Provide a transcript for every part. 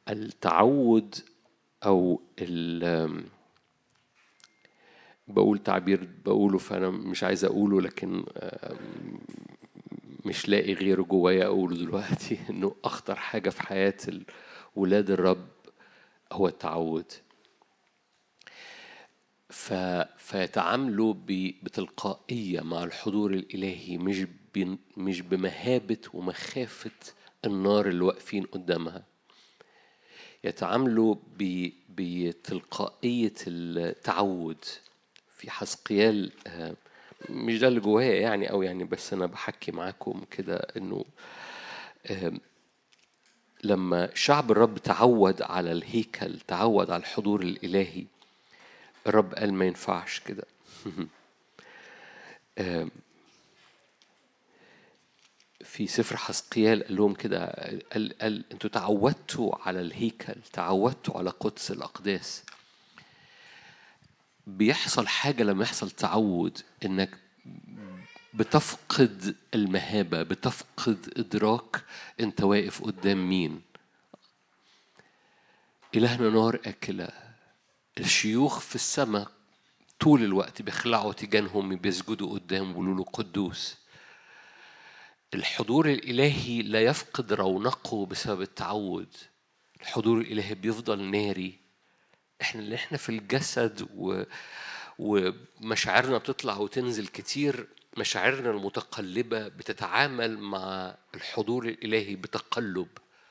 التعود او ال بقول تعبير بقوله فانا مش عايز اقوله لكن آم، مش لاقي غيره جوايا اقوله دلوقتي انه اخطر حاجه في حياه ال- ولاد الرب هو التعود ف... فيتعاملوا ب... بتلقائية مع الحضور الإلهي مش ب... مش بمهابة ومخافة النار اللي واقفين قدامها يتعاملوا ب... بتلقائية التعود في حسقيال آه، مش ده اللي جوايا يعني أو يعني بس أنا بحكي معاكم كده إنه آم، لما شعب الرب تعود على الهيكل تعود على الحضور الإلهي الرب قال ما ينفعش كده آم، في سفر حسقيال قال لهم كده قال, قال انتوا تعودتوا على الهيكل تعودتوا على قدس الأقداس بيحصل حاجة لما يحصل تعود انك بتفقد المهابة بتفقد إدراك أنت واقف قدام مين إلهنا نار أكلة الشيوخ في السماء طول الوقت بيخلعوا تيجانهم بيسجدوا قدام بيقولوا له قدوس الحضور الإلهي لا يفقد رونقه بسبب التعود الحضور الإلهي بيفضل ناري احنا اللي احنا في الجسد و... ومشاعرنا بتطلع وتنزل كتير مشاعرنا المتقلبة بتتعامل مع الحضور الإلهي بتقلب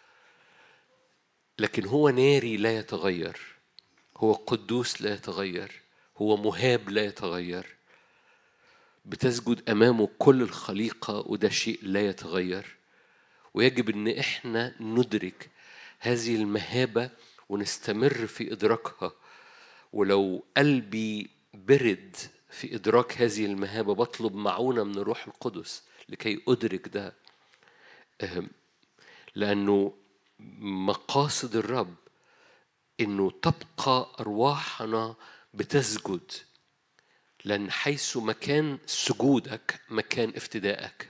لكن هو ناري لا يتغير هو قدوس لا يتغير هو مهاب لا يتغير بتسجد أمامه كل الخليقة وده شيء لا يتغير ويجب ان احنا ندرك هذه المهابه ونستمر في ادراكها ولو قلبي برد في ادراك هذه المهابه بطلب معونه من الروح القدس لكي ادرك ده أهم. لانه مقاصد الرب انه تبقى ارواحنا بتسجد لان حيث مكان سجودك مكان افتدائك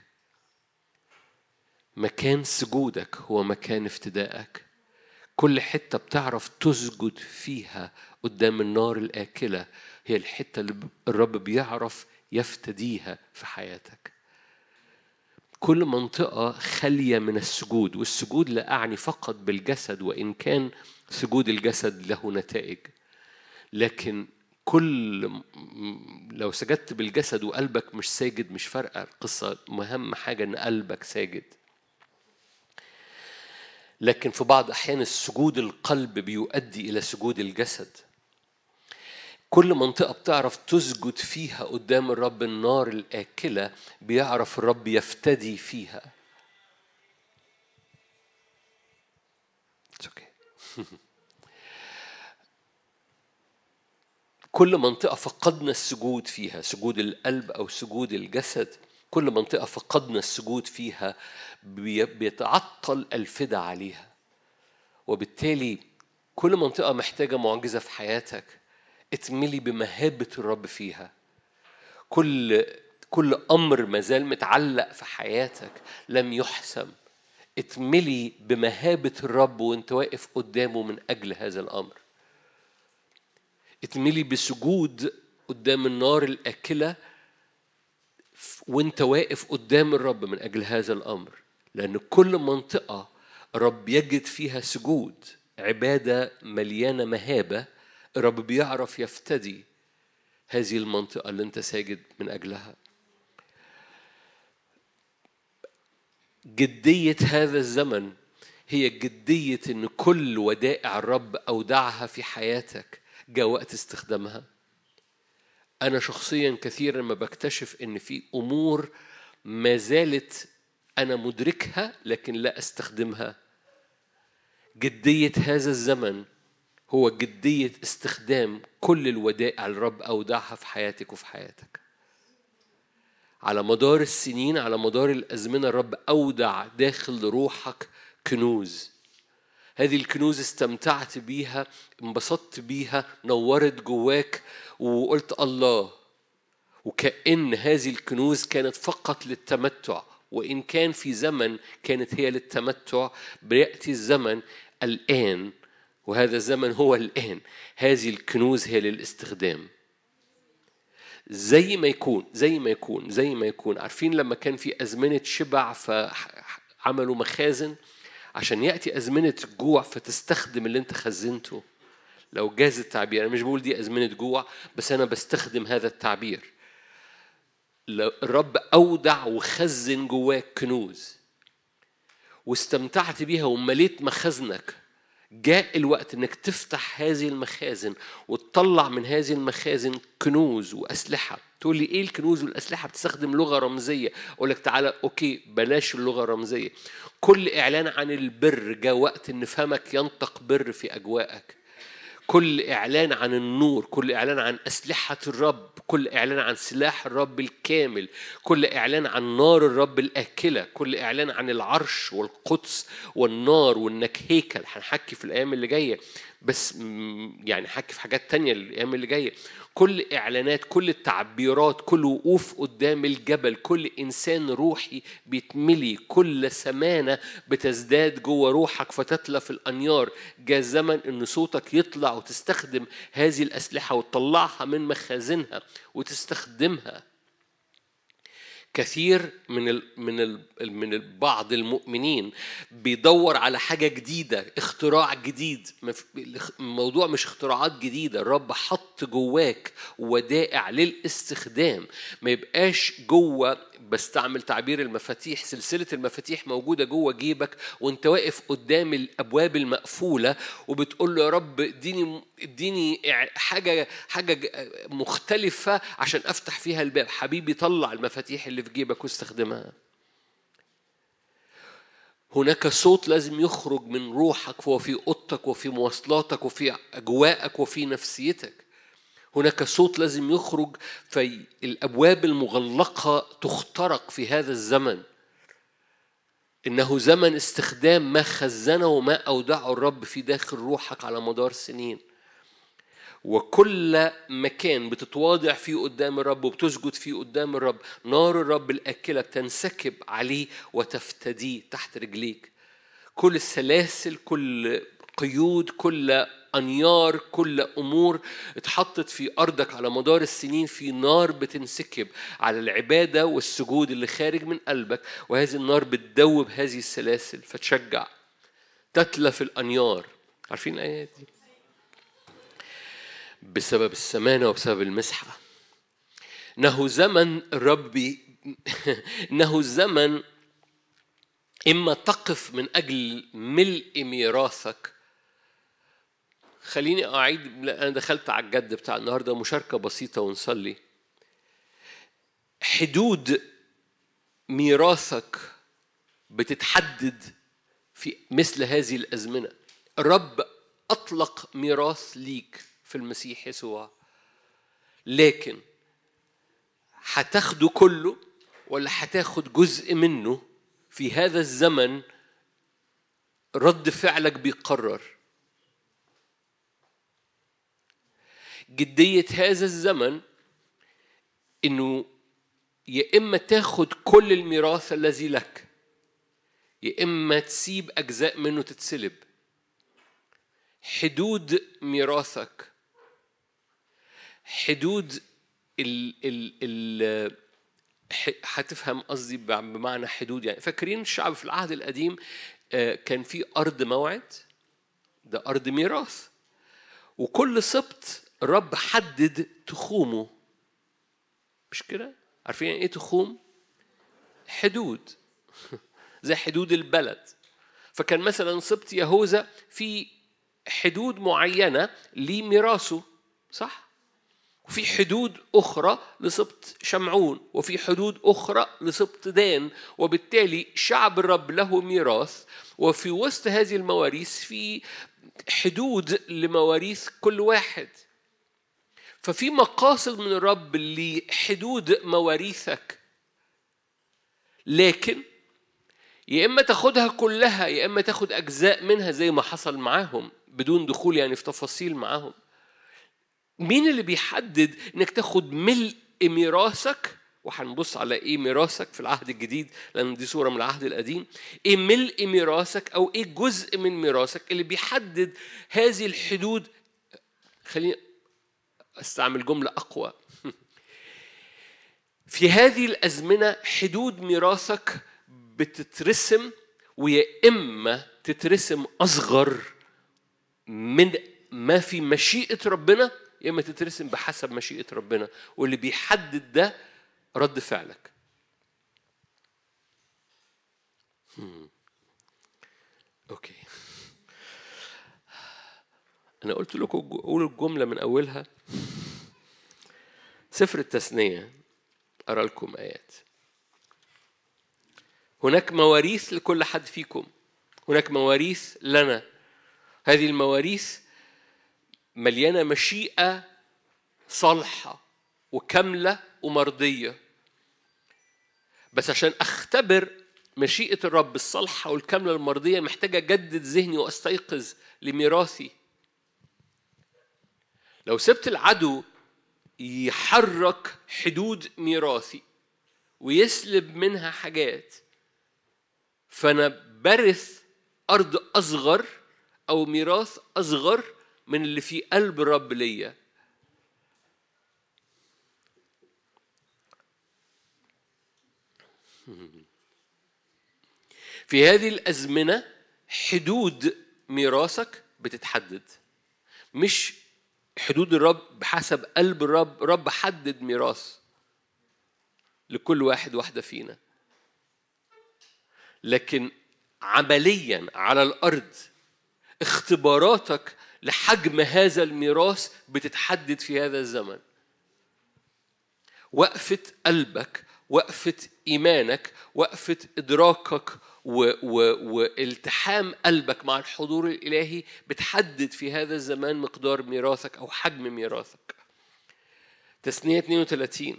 مكان سجودك هو مكان افتدائك كل حتة بتعرف تسجد فيها قدام النار الآكلة هي الحتة اللي الرب بيعرف يفتديها في حياتك كل منطقة خالية من السجود والسجود لا أعني فقط بالجسد وإن كان سجود الجسد له نتائج لكن كل لو سجدت بالجسد وقلبك مش ساجد مش فارقة القصة مهم حاجة إن قلبك ساجد لكن في بعض أحيان السجود القلب بيؤدي إلى سجود الجسد كل منطقة بتعرف تسجد فيها قدام الرب النار الآكلة بيعرف الرب يفتدي فيها It's okay. كل منطقة فقدنا السجود فيها سجود القلب أو سجود الجسد كل منطقة فقدنا السجود فيها بي- بيتعطل الفدا عليها وبالتالي كل منطقة محتاجة معجزة في حياتك اتملي بمهابة الرب فيها كل كل أمر مازال متعلق في حياتك لم يحسم اتملي بمهابة الرب وانت واقف قدامه من أجل هذا الأمر اتملي بسجود قدام النار الآكلة وانت واقف قدام الرب من أجل هذا الأمر لأن كل منطقة الرب يجد فيها سجود عبادة مليانة مهابة الرب بيعرف يفتدي هذه المنطقة اللي انت ساجد من أجلها جدية هذا الزمن هي جدية إن كل ودائع الرب أودعها في حياتك جاء وقت استخدامها أنا شخصيا كثيرا ما بكتشف إن في أمور ما زالت أنا مدركها لكن لا أستخدمها جدية هذا الزمن هو جدية استخدام كل الودائع الرب أودعها في حياتك وفي حياتك على مدار السنين على مدار الأزمنة الرب أودع داخل روحك كنوز هذه الكنوز استمتعت بيها انبسطت بيها نورت جواك وقلت الله وكأن هذه الكنوز كانت فقط للتمتع وإن كان في زمن كانت هي للتمتع بيأتي الزمن الآن وهذا الزمن هو الآن هذه الكنوز هي للاستخدام زي ما يكون زي ما يكون زي ما يكون عارفين لما كان في أزمنة شبع فعملوا مخازن عشان يأتي أزمنة جوع فتستخدم اللي أنت خزنته لو جاز التعبير أنا مش بقول دي أزمنة جوع بس أنا بستخدم هذا التعبير الرب أودع وخزن جواك كنوز واستمتعت بيها ومليت مخازنك جاء الوقت انك تفتح هذه المخازن وتطلع من هذه المخازن كنوز واسلحه تقول لي ايه الكنوز والاسلحه بتستخدم لغه رمزيه اقول لك تعالى اوكي بلاش اللغه الرمزيه كل اعلان عن البر جاء وقت ان فمك ينطق بر في اجواءك كل إعلان عن النور كل إعلان عن أسلحة الرب كل إعلان عن سلاح الرب الكامل كل إعلان عن نار الرب الآكلة كل إعلان عن العرش والقدس والنار وإنك هيكل هنحكي في الأيام اللي جاية بس يعني حكي في حاجات تانية الأيام اللي جاية كل إعلانات كل التعبيرات كل وقوف قدام الجبل كل إنسان روحي بيتملي كل سمانة بتزداد جوه روحك فتتلف الأنيار جاء زمن إن صوتك يطلع وتستخدم هذه الأسلحة وتطلعها من مخازنها وتستخدمها كثير من ال من ال من بعض المؤمنين بيدور على حاجة جديدة اختراع جديد الموضوع مش اختراعات جديدة الرب حط جواك ودائع للاستخدام ما يبقاش جوه بستعمل تعبير المفاتيح سلسلة المفاتيح موجودة جوه جيبك وانت واقف قدام الأبواب المقفولة وبتقول له يا رب اديني اديني حاجة حاجة مختلفة عشان أفتح فيها الباب حبيبي طلع المفاتيح اللي في جيبك واستخدمها هناك صوت لازم يخرج من روحك وفي اوضتك وفي مواصلاتك وفي اجواءك وفي نفسيتك هناك صوت لازم يخرج في الابواب المغلقه تخترق في هذا الزمن انه زمن استخدام ما خزنه وما اودعه الرب في داخل روحك على مدار سنين وكل مكان بتتواضع فيه قدام الرب وبتسجد فيه قدام الرب نار الرب الآكلة بتنسكب عليه وتفتديه تحت رجليك كل السلاسل كل قيود كل أنيار كل أمور اتحطت في أرضك على مدار السنين في نار بتنسكب على العبادة والسجود اللي خارج من قلبك وهذه النار بتدوب هذه السلاسل فتشجع تتلف الأنيار عارفين الآيات دي بسبب السمانة وبسبب المسحة إنه زمن الرب إنه زمن إما تقف من أجل ملء ميراثك خليني أعيد أنا دخلت على الجد بتاع النهاردة مشاركة بسيطة ونصلي حدود ميراثك بتتحدد في مثل هذه الأزمنة الرب أطلق ميراث ليك في المسيح يسوع لكن هتاخده كله ولا هتاخد جزء منه في هذا الزمن رد فعلك بيقرر جدية هذا الزمن انه يا اما تاخد كل الميراث الذي لك يا اما تسيب اجزاء منه تتسلب حدود ميراثك حدود ال ال ال هتفهم قصدي بمعنى حدود يعني فاكرين الشعب في العهد القديم آه، كان في أرض موعد ده أرض ميراث وكل سبط الرب حدد تخومه مش كده؟ عارفين يعني ايه تخوم؟ حدود زي حدود البلد فكان مثلا سبط يهوذا في حدود معينة لميراثه صح؟ وفي حدود أخرى لسبط شمعون وفي حدود أخرى لسبط دان وبالتالي شعب الرب له ميراث وفي وسط هذه المواريث في حدود لمواريث كل واحد ففي مقاصد من الرب لحدود مواريثك لكن يا إما تاخدها كلها يا إما تاخد أجزاء منها زي ما حصل معاهم بدون دخول يعني في تفاصيل معاهم مين اللي بيحدد انك تاخد ملء ميراثك وهنبص على ايه ميراثك في العهد الجديد لان دي صوره من العهد القديم ايه ملء ميراثك او ايه جزء من ميراثك اللي بيحدد هذه الحدود خليني استعمل جمله اقوى في هذه الازمنه حدود ميراثك بتترسم ويا اما تترسم اصغر من ما في مشيئه ربنا يا اما تترسم بحسب مشيئه ربنا واللي بيحدد ده رد فعلك هم. اوكي انا قلت لكم قولوا الجمله من اولها سفر التثنيه ارى لكم ايات هناك مواريث لكل حد فيكم هناك مواريث لنا هذه المواريث مليانه مشيئه صالحه وكامله ومرضيه بس عشان اختبر مشيئه الرب الصالحه والكامله المرضيه محتاج اجدد ذهني واستيقظ لميراثي لو سبت العدو يحرك حدود ميراثي ويسلب منها حاجات فانا برث ارض اصغر او ميراث اصغر من اللي في قلب الرب ليا في هذه الازمنه حدود ميراثك بتتحدد مش حدود الرب بحسب قلب الرب رب حدد ميراث لكل واحد واحده فينا لكن عمليا على الارض اختباراتك لحجم هذا الميراث بتتحدد في هذا الزمن وقفه قلبك وقفه ايمانك وقفه ادراكك و و والتحام قلبك مع الحضور الالهي بتحدد في هذا الزمان مقدار ميراثك او حجم ميراثك تثنيه 32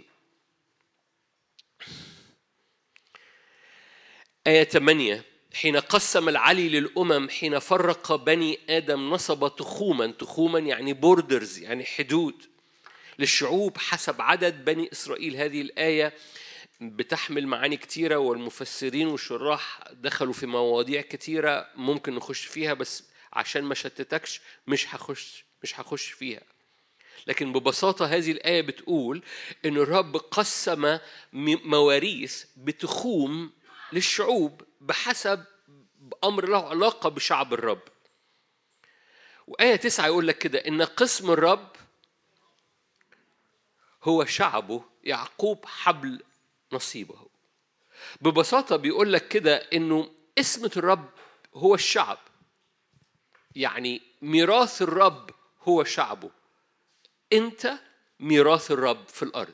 آية 8 حين قسم العلي للأمم حين فرق بني آدم نصب تخوما تخوما يعني بوردرز يعني حدود للشعوب حسب عدد بني إسرائيل هذه الآية بتحمل معاني كتيرة والمفسرين والشراح دخلوا في مواضيع كتيرة ممكن نخش فيها بس عشان ما شتتكش مش هخش مش هخش فيها لكن ببساطة هذه الآية بتقول إن الرب قسم مواريث بتخوم للشعوب بحسب أمر له علاقة بشعب الرب وآية تسعة يقول لك كده إن قسم الرب هو شعبه يعقوب حبل نصيبه ببساطة بيقول لك كده إنه اسمة الرب هو الشعب يعني ميراث الرب هو شعبه أنت ميراث الرب في الأرض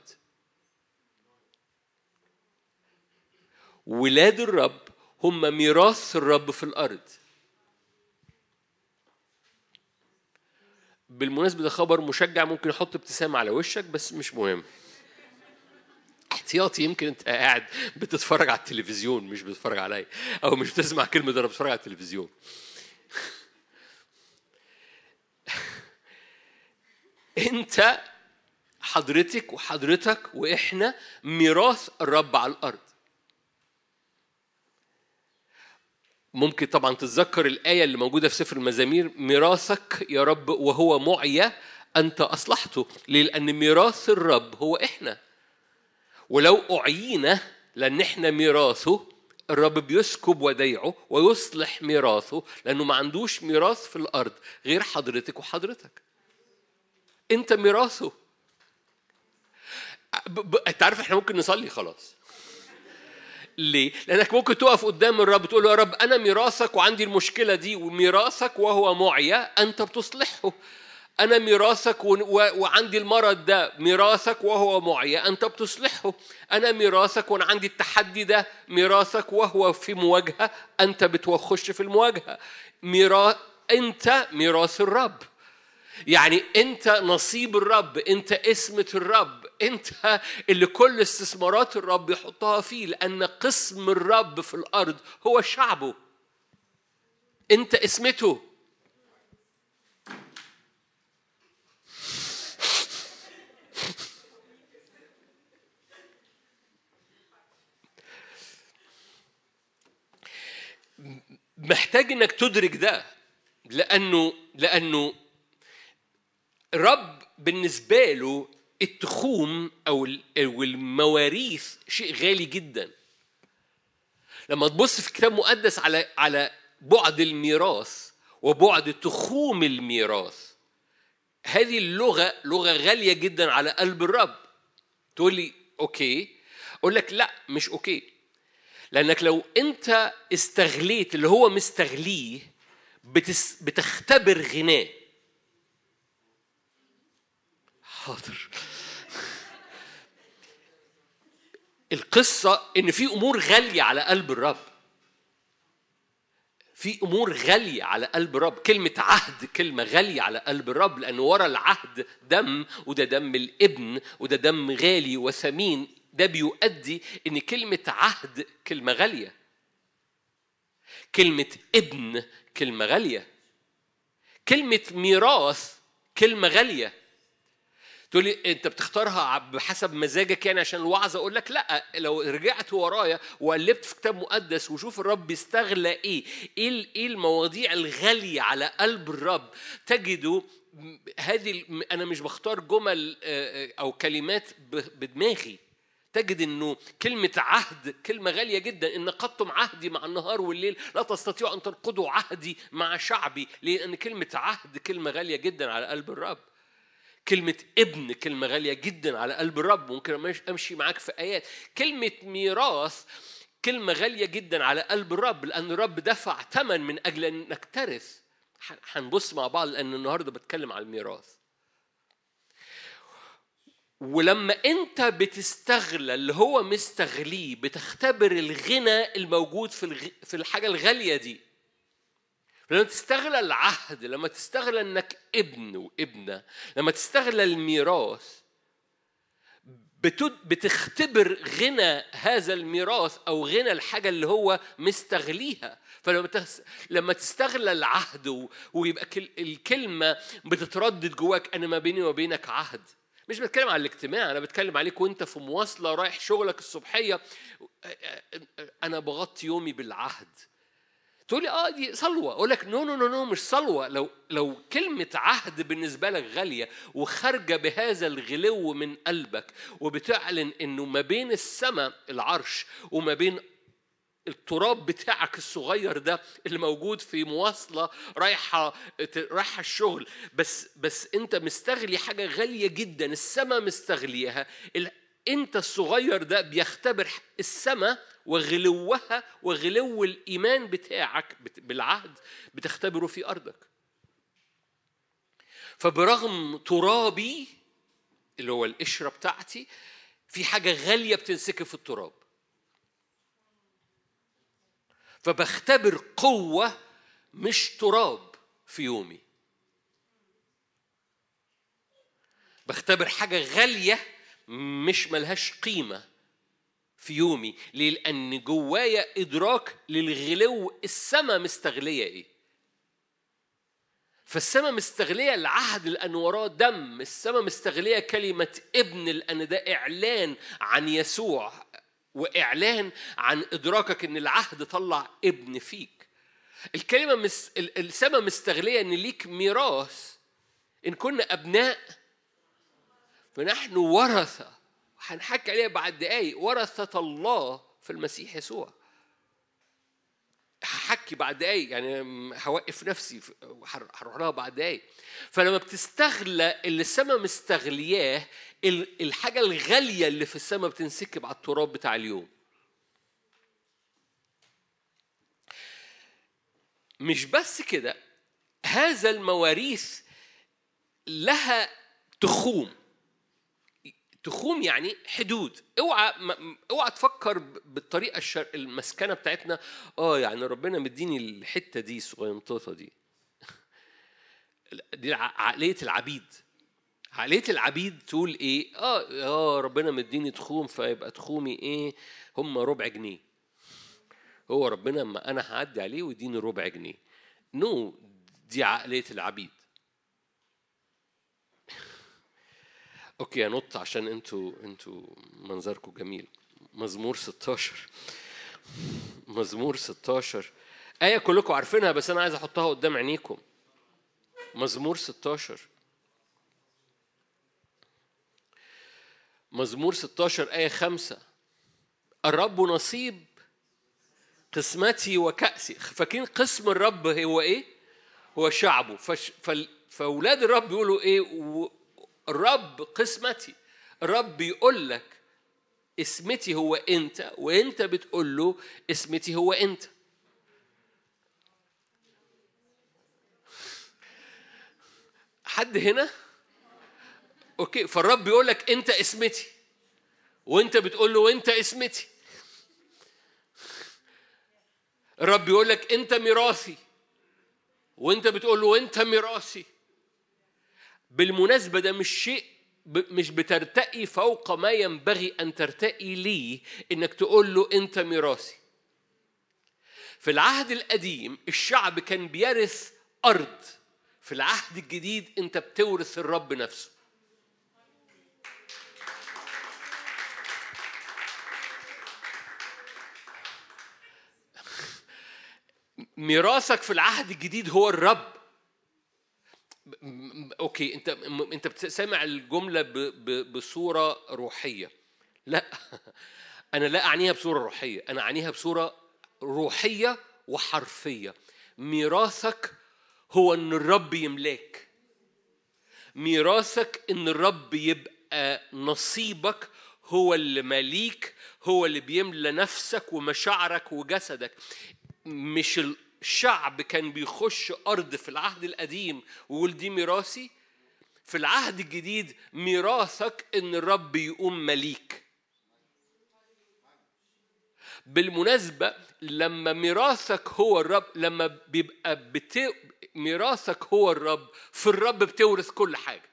ولاد الرب هم ميراث الرب في الأرض بالمناسبة ده خبر مشجع ممكن يحط ابتسامة على وشك بس مش مهم احتياطي يمكن انت قاعد بتتفرج على التلفزيون مش بتتفرج عليا او مش بتسمع كلمة ده انا بتفرج على التلفزيون انت حضرتك وحضرتك واحنا ميراث الرب على الارض ممكن طبعا تتذكر الآية اللي موجودة في سفر المزامير ميراثك يا رب وهو معيا أنت أصلحته ليه؟ لأن ميراث الرب هو إحنا ولو أعينا لأن إحنا ميراثه الرب بيسكب وديعه ويصلح ميراثه لأنه ما عندوش ميراث في الأرض غير حضرتك وحضرتك أنت ميراثه أنت عارف إحنا ممكن نصلي خلاص ليه؟ لأنك ممكن تقف قدام الرب تقول له يا رب أنا ميراثك وعندي المشكلة دي وميراثك وهو معيا أنت بتصلحه أنا ميراثك و... و... وعندي المرض ده ميراثك وهو معيا أنت بتصلحه أنا ميراثك وأنا عندي التحدي ده ميراثك وهو في مواجهة أنت بتخش في المواجهة ميراث أنت ميراث الرب يعني انت نصيب الرب انت اسمة الرب انت اللي كل استثمارات الرب يحطها فيه لان قسم الرب في الارض هو شعبه انت اسمته محتاج انك تدرك ده لانه لانه رب بالنسبه له التخوم او المواريث شيء غالي جدا لما تبص في كتاب مقدس على على بعد الميراث وبعد تخوم الميراث هذه اللغة لغة غالية جدا على قلب الرب تقول لي أوكي أقول لك لا مش أوكي لأنك لو أنت استغليت اللي هو مستغليه بتس بتختبر غناه حاضر القصة إن في أمور غالية على قلب الرب في امور غاليه على قلب الرب كلمه عهد كلمه غاليه على قلب الرب لان ورا العهد دم وده دم الابن وده دم غالي وثمين ده بيؤدي ان كلمه عهد كلمه غاليه كلمه ابن كلمه غاليه كلمه ميراث كلمه غاليه تقول لي انت بتختارها بحسب مزاجك يعني عشان الوعظ اقول لك لا لو رجعت ورايا وقلبت في كتاب مقدس وشوف الرب بيستغلى ايه ايه ايه المواضيع الغاليه على قلب الرب تجدوا هذه انا مش بختار جمل او كلمات بدماغي تجد انه كلمة عهد كلمة غالية جدا ان نقضتم عهدي مع النهار والليل لا تستطيعوا ان تنقضوا عهدي مع شعبي لان كلمة عهد كلمة غالية جدا على قلب الرب كلمة ابن كلمة غالية جدا على قلب الرب ممكن أمشي معاك في آيات كلمة ميراث كلمة غالية جدا على قلب الرب لأن الرب دفع ثمن من أجل أنك ترث هنبص مع بعض لأن النهاردة بتكلم على الميراث ولما انت بتستغلى اللي هو مستغليه بتختبر الغنى الموجود في في الحاجه الغاليه دي لما تستغلى العهد لما تستغلى انك ابن وابنه لما تستغلى الميراث بتختبر غنى هذا الميراث او غنى الحاجه اللي هو مستغليها فلما لما تستغلى العهد ويبقى الكلمه بتتردد جواك انا ما بيني وبينك عهد مش بتكلم على الاجتماع انا بتكلم عليك وانت في مواصله رايح شغلك الصبحيه انا بغطي يومي بالعهد تقول لي اه دي صلوه اقول لك نو نو نو نو مش صلوه لو لو كلمه عهد بالنسبه لك غاليه وخارجه بهذا الغلو من قلبك وبتعلن انه ما بين السماء العرش وما بين التراب بتاعك الصغير ده اللي موجود في مواصلة رايحة رايحة الشغل بس بس أنت مستغلي حاجة غالية جدا السماء مستغليها أنت الصغير ده بيختبر السماء وغلوها وغلو الإيمان بتاعك بالعهد بتختبره في أرضك فبرغم ترابي اللي هو القشرة بتاعتي في حاجة غالية بتنسكب في التراب فبختبر قوة مش تراب في يومي بختبر حاجة غالية مش ملهاش قيمة في يومي ليه؟ لأن جوايا إدراك للغلو السماء مستغلية إيه؟ فالسماء مستغلية العهد لأن وراه دم السماء مستغلية كلمة ابن لأن ده إعلان عن يسوع وإعلان عن إدراكك إن العهد طلع ابن فيك الكلمة مس... السماء مستغلية إن ليك ميراث إن كنا أبناء فنحن ورثة هنحكي عليها بعد دقايق ورثة الله في المسيح يسوع هحكي بعد دقايق يعني هوقف نفسي هروح لها بعد دقايق فلما بتستغلى اللي السماء مستغلياه الحاجة الغالية اللي في السماء بتنسكب على التراب بتاع اليوم مش بس كده هذا المواريث لها تخوم تخوم يعني حدود اوعى اوعى تفكر بالطريقه الشر... المسكنه بتاعتنا اه يعني ربنا مديني الحته دي صغيرطوطه دي دي عقليه العبيد عقليه العبيد تقول ايه اه اه ربنا مديني تخوم فيبقى تخومي ايه هم ربع جنيه هو ربنا اما انا هعدي عليه ويديني ربع جنيه نو no, دي عقليه العبيد اوكي انط عشان انتوا انتوا منظركم جميل مزمور 16 مزمور 16 آية كلكم عارفينها بس أنا عايز أحطها قدام عينيكم مزمور 16 مزمور 16 آية 5 الرب نصيب قسمتي وكأسي فاكرين قسم الرب هو إيه؟ هو شعبه فش... فال... فأولاد الرب بيقولوا إيه؟ و... الرب قسمتي الرب بيقول لك اسمتي هو أنت وأنت بتقول له اسمتي هو أنت حد هنا؟ اوكي فالرب بيقول لك انت اسمتي وانت بتقول له وانت اسمتي الرب بيقول لك انت ميراثي وانت بتقول له وانت ميراثي بالمناسبه ده مش شيء مش بترتقي فوق ما ينبغي ان ترتقي ليه انك تقول له انت ميراثي في العهد القديم الشعب كان بيرث ارض في العهد الجديد انت بتورث الرب نفسه ميراثك في العهد الجديد هو الرب اوكي انت انت سامع الجمله بصوره روحيه لا انا لا اعنيها بصوره روحيه انا اعنيها بصوره روحيه وحرفيه ميراثك هو ان الرب يملاك ميراثك ان الرب يبقى نصيبك هو اللي ماليك هو اللي بيملى نفسك ومشاعرك وجسدك مش الشعب كان بيخش أرض في العهد القديم ويقول دي ميراثي في العهد الجديد ميراثك إن الرب يقوم مليك بالمناسبة لما ميراثك هو الرب لما بيبقى بت... ميراثك هو الرب في الرب بتورث كل حاجة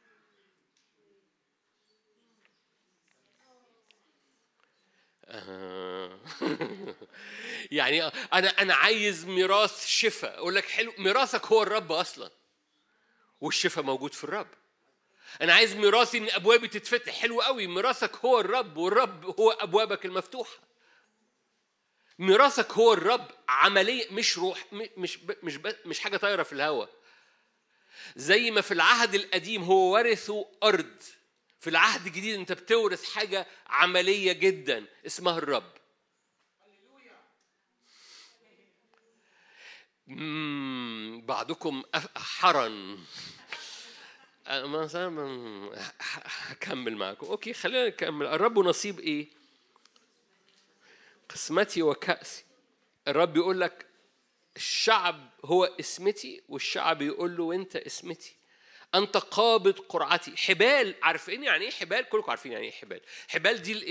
آه. يعني انا انا عايز ميراث شفاء اقول لك حلو ميراثك هو الرب اصلا والشفاء موجود في الرب انا عايز ميراثي ان ابوابي تتفتح حلو قوي ميراثك هو الرب والرب هو ابوابك المفتوحه ميراثك هو الرب عمليه مش روح مش مش مش حاجه طايره في الهواء زي ما في العهد القديم هو ورثوا ارض في العهد الجديد انت بتورث حاجه عمليه جدا اسمها الرب بعضكم حرا مثلا هكمل معكم اوكي خلينا نكمل الرب نصيب ايه قسمتي وكأسي الرب يقول لك الشعب هو اسمتي والشعب يقول له وانت اسمتي انت قابض قرعتي حبال عارفين يعني ايه حبال كلكم عارفين يعني ايه حبال حبال دي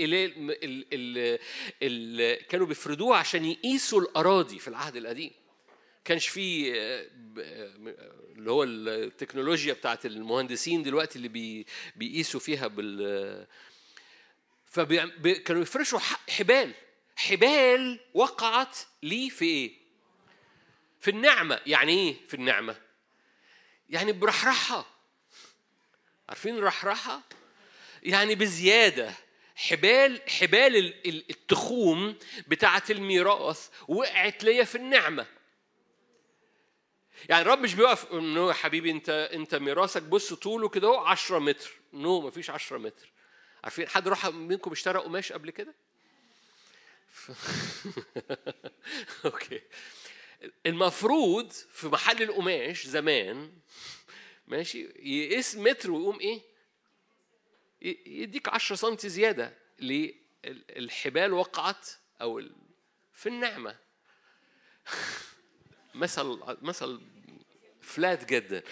اللي كانوا بيفردوها عشان يقيسوا الاراضي في العهد القديم كانش في آه، اللي هو التكنولوجيا بتاعت المهندسين دلوقتي اللي بي بيقيسوا فيها بال فكانوا يفرشوا حبال حبال وقعت لي في ايه؟ في النعمة يعني ايه في النعمة؟ يعني برحرحة عارفين رحرحة؟ يعني بزيادة حبال حبال التخوم بتاعت الميراث وقعت ليا في النعمه يعني الرب مش بيقف نو يا حبيبي انت انت ميراثك بص طوله كده اهو 10 متر نو no, مفيش 10 متر عارفين حد راح منكم اشترى قماش قبل كده؟ ف... اوكي المفروض في محل القماش زمان ماشي يقيس متر ويقوم ايه؟ يديك 10 سم زياده ليه؟ الحبال وقعت او في النعمه مثل مثل فلات جدا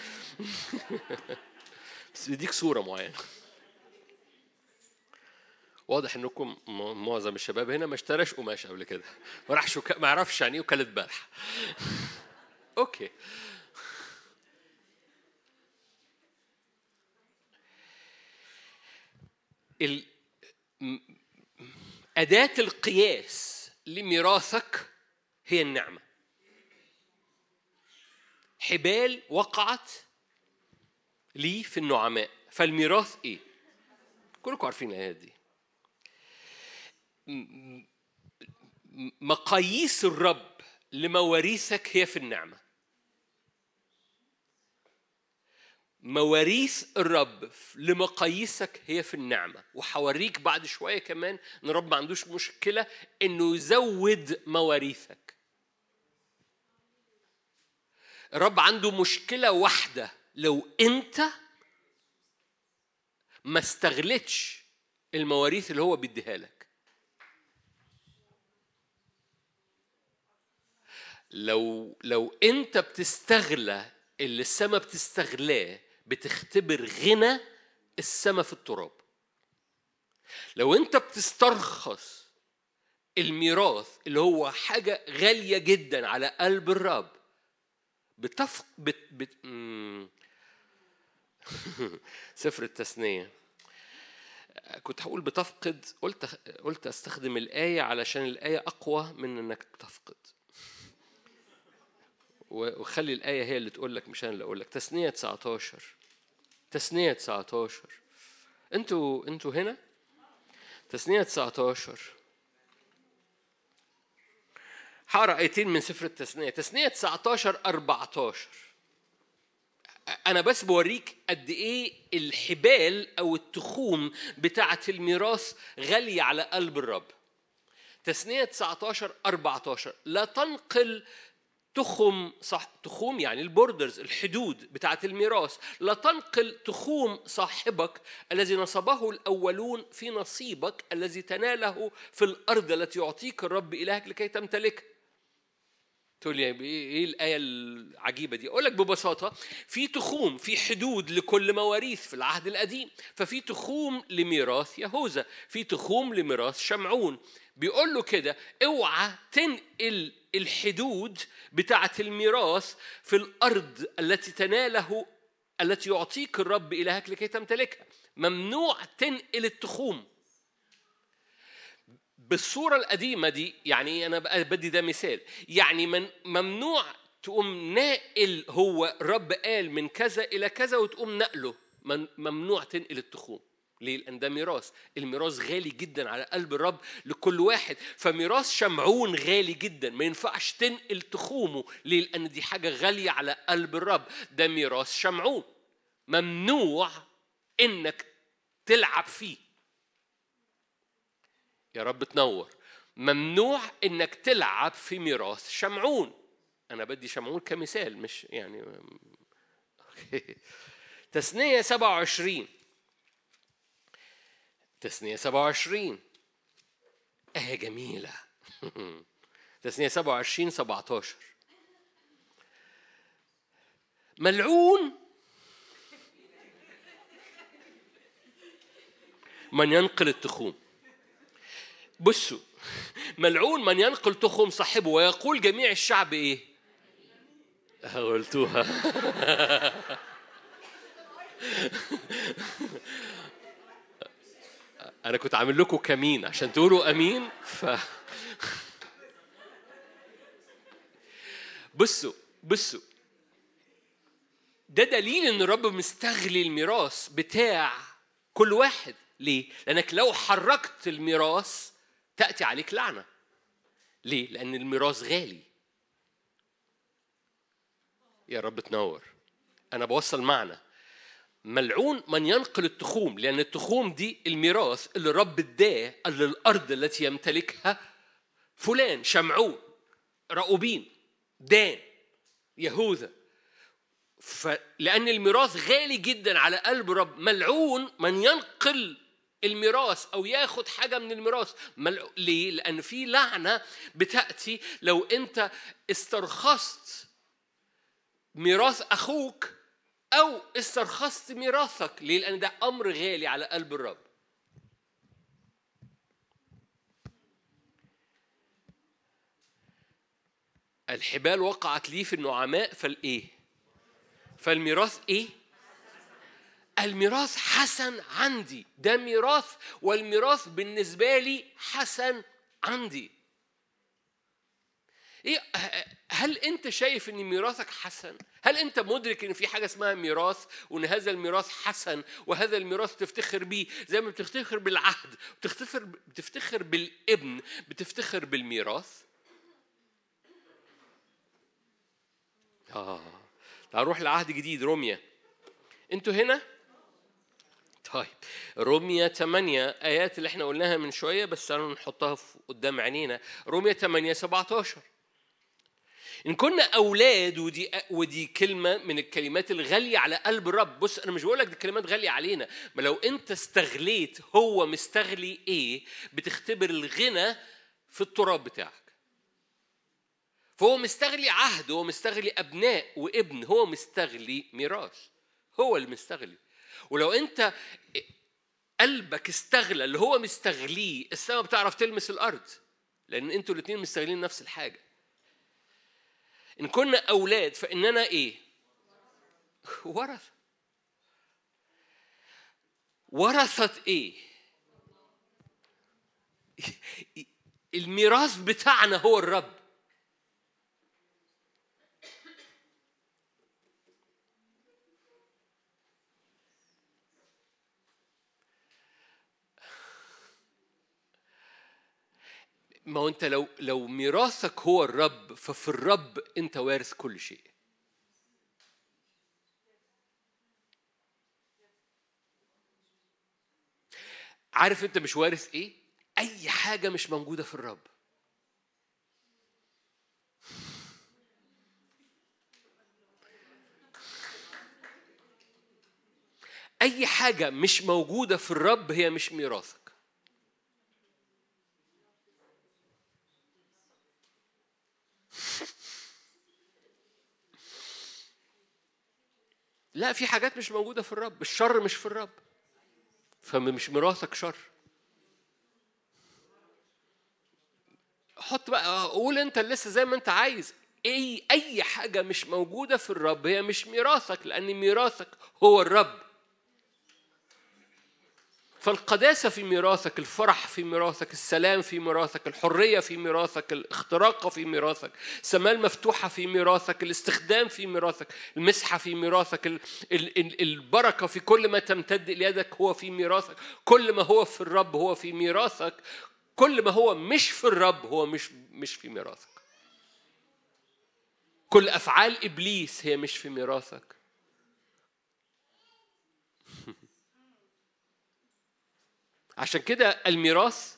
بس بيديك صورة معينة واضح انكم معظم الشباب هنا ما اشتراش قماش قبل كده ما راحش ما يعرفش يعني ايه وكالة بارحة اوكي ال... أداة القياس لميراثك هي النعمة حبال وقعت لي في النعماء فالميراث ايه كلكم عارفين الايات دي مقاييس الرب لمواريثك هي في النعمة مواريث الرب لمقاييسك هي في النعمة وحوريك بعد شوية كمان ان الرب ما عندوش مشكلة انه يزود مواريثك الرب عنده مشكلة واحدة لو انت ما استغلتش المواريث اللي هو بيديها لك لو لو انت بتستغلى اللي السماء بتستغلاه بتختبر غنى السماء في التراب لو انت بتسترخص الميراث اللي هو حاجة غالية جدا على قلب الرب بتفق بت... بت... سفر التثنية كنت هقول بتفقد قلت قلت استخدم الآية علشان الآية أقوى من إنك بتفقد وخلي الآية هي اللي تقول لك مش أنا اللي أقول لك تثنية 19 تثنية 19 أنتوا أنتوا هنا؟ تثنية 19 هقرا ايتين من سفر التثنيه تثنيه 19 14 انا بس بوريك قد ايه الحبال او التخوم بتاعه الميراث غاليه على قلب الرب تثنيه 19 14 لا تنقل تخم صح تخوم يعني البوردرز الحدود بتاعة الميراث لا تنقل تخوم صاحبك الذي نصبه الأولون في نصيبك الذي تناله في الأرض التي يعطيك الرب إلهك لكي تمتلكها تقول لي ايه الايه العجيبه دي اقول لك ببساطه في تخوم في حدود لكل مواريث في العهد القديم ففي تخوم لميراث يهوذا في تخوم لميراث شمعون بيقول له كده اوعى تنقل الحدود بتاعه الميراث في الارض التي تناله التي يعطيك الرب الهك لكي تمتلكها ممنوع تنقل التخوم بالصوره القديمه دي يعني انا بدي ده مثال يعني من ممنوع تقوم ناقل هو رب قال من كذا الى كذا وتقوم نقله ممنوع تنقل التخوم ليه؟ لأن ده ميراث، الميراث غالي جدا على قلب الرب لكل واحد، فميراث شمعون غالي جدا، ما ينفعش تنقل تخومه، ليه؟ لأن دي حاجة غالية على قلب الرب، ده ميراث شمعون. ممنوع إنك تلعب فيه. يا رب تنور ممنوع انك تلعب في ميراث شمعون انا بدي شمعون كمثال مش يعني تثنية 27 تثنية 27 آية جميلة تثنية 27 17 ملعون من ينقل التخوم بصوا ملعون من ينقل تخم صاحبه ويقول جميع الشعب ايه قلتوها انا كنت عامل لكم كمين عشان تقولوا امين ف بصوا بصوا ده دليل ان الرب مستغلي الميراث بتاع كل واحد ليه لانك لو حركت الميراث تأتي عليك لعنة ليه؟ لأن الميراث غالي يا رب تنور أنا بوصل معنى ملعون من ينقل التخوم لأن التخوم دي الميراث اللي الرب اداه للأرض التي يمتلكها فلان شمعون رأوبين دان يهوذا فلأن الميراث غالي جدا على قلب رب ملعون من ينقل الميراث او ياخد حاجه من الميراث ليه لان في لعنه بتاتي لو انت استرخصت ميراث اخوك او استرخصت ميراثك ليه لان ده امر غالي على قلب الرب الحبال وقعت لي في النعماء فالايه فالميراث ايه الميراث حسن عندي ده ميراث والميراث بالنسبة لي حسن عندي إيه هل أنت شايف إن ميراثك حسن؟ هل أنت مدرك إن في حاجة اسمها ميراث وإن هذا الميراث حسن وهذا الميراث تفتخر بيه زي ما بتفتخر بالعهد بتفتخر بتفتخر بالابن بتفتخر بالميراث؟ اه تعال نروح لعهد جديد روميا انتوا هنا طيب روميا 8 ايات اللي احنا قلناها من شويه بس تعالوا نحطها قدام عينينا روميا 8 17 ان كنا اولاد ودي ودي كلمه من الكلمات الغاليه على قلب الرب بص انا مش بقول لك دي كلمات غاليه علينا ما لو انت استغليت هو مستغلي ايه بتختبر الغنى في التراب بتاعك فهو مستغلي عهد هو مستغلي ابناء وابن هو مستغلي ميراث هو اللي مستغلي ولو انت قلبك استغلى اللي هو مستغليه السماء بتعرف تلمس الارض لان انتوا الاثنين مستغلين نفس الحاجه ان كنا اولاد فاننا ايه ورث ورثت ايه الميراث بتاعنا هو الرب ما هو انت لو لو ميراثك هو الرب ففي الرب انت وارث كل شيء عارف انت مش وارث ايه اي حاجه مش موجوده في الرب اي حاجه مش موجوده في الرب هي مش ميراثك لا في حاجات مش موجودة في الرب الشر مش في الرب فمش ميراثك شر حط بقى قول انت لسه زي ما انت عايز اي اي حاجه مش موجوده في الرب هي مش ميراثك لان ميراثك هو الرب فالقداسة في ميراثك الفرح في ميراثك السلام في ميراثك الحرية في ميراثك الاختراق في ميراثك السماء المفتوحة في ميراثك الاستخدام في ميراثك المسحة في ميراثك البركة في كل ما تمتد ليدك هو في ميراثك كل ما هو في الرب هو في ميراثك كل ما هو مش في الرب هو مش مش في ميراثك كل أفعال إبليس هي مش في ميراثك عشان كده الميراث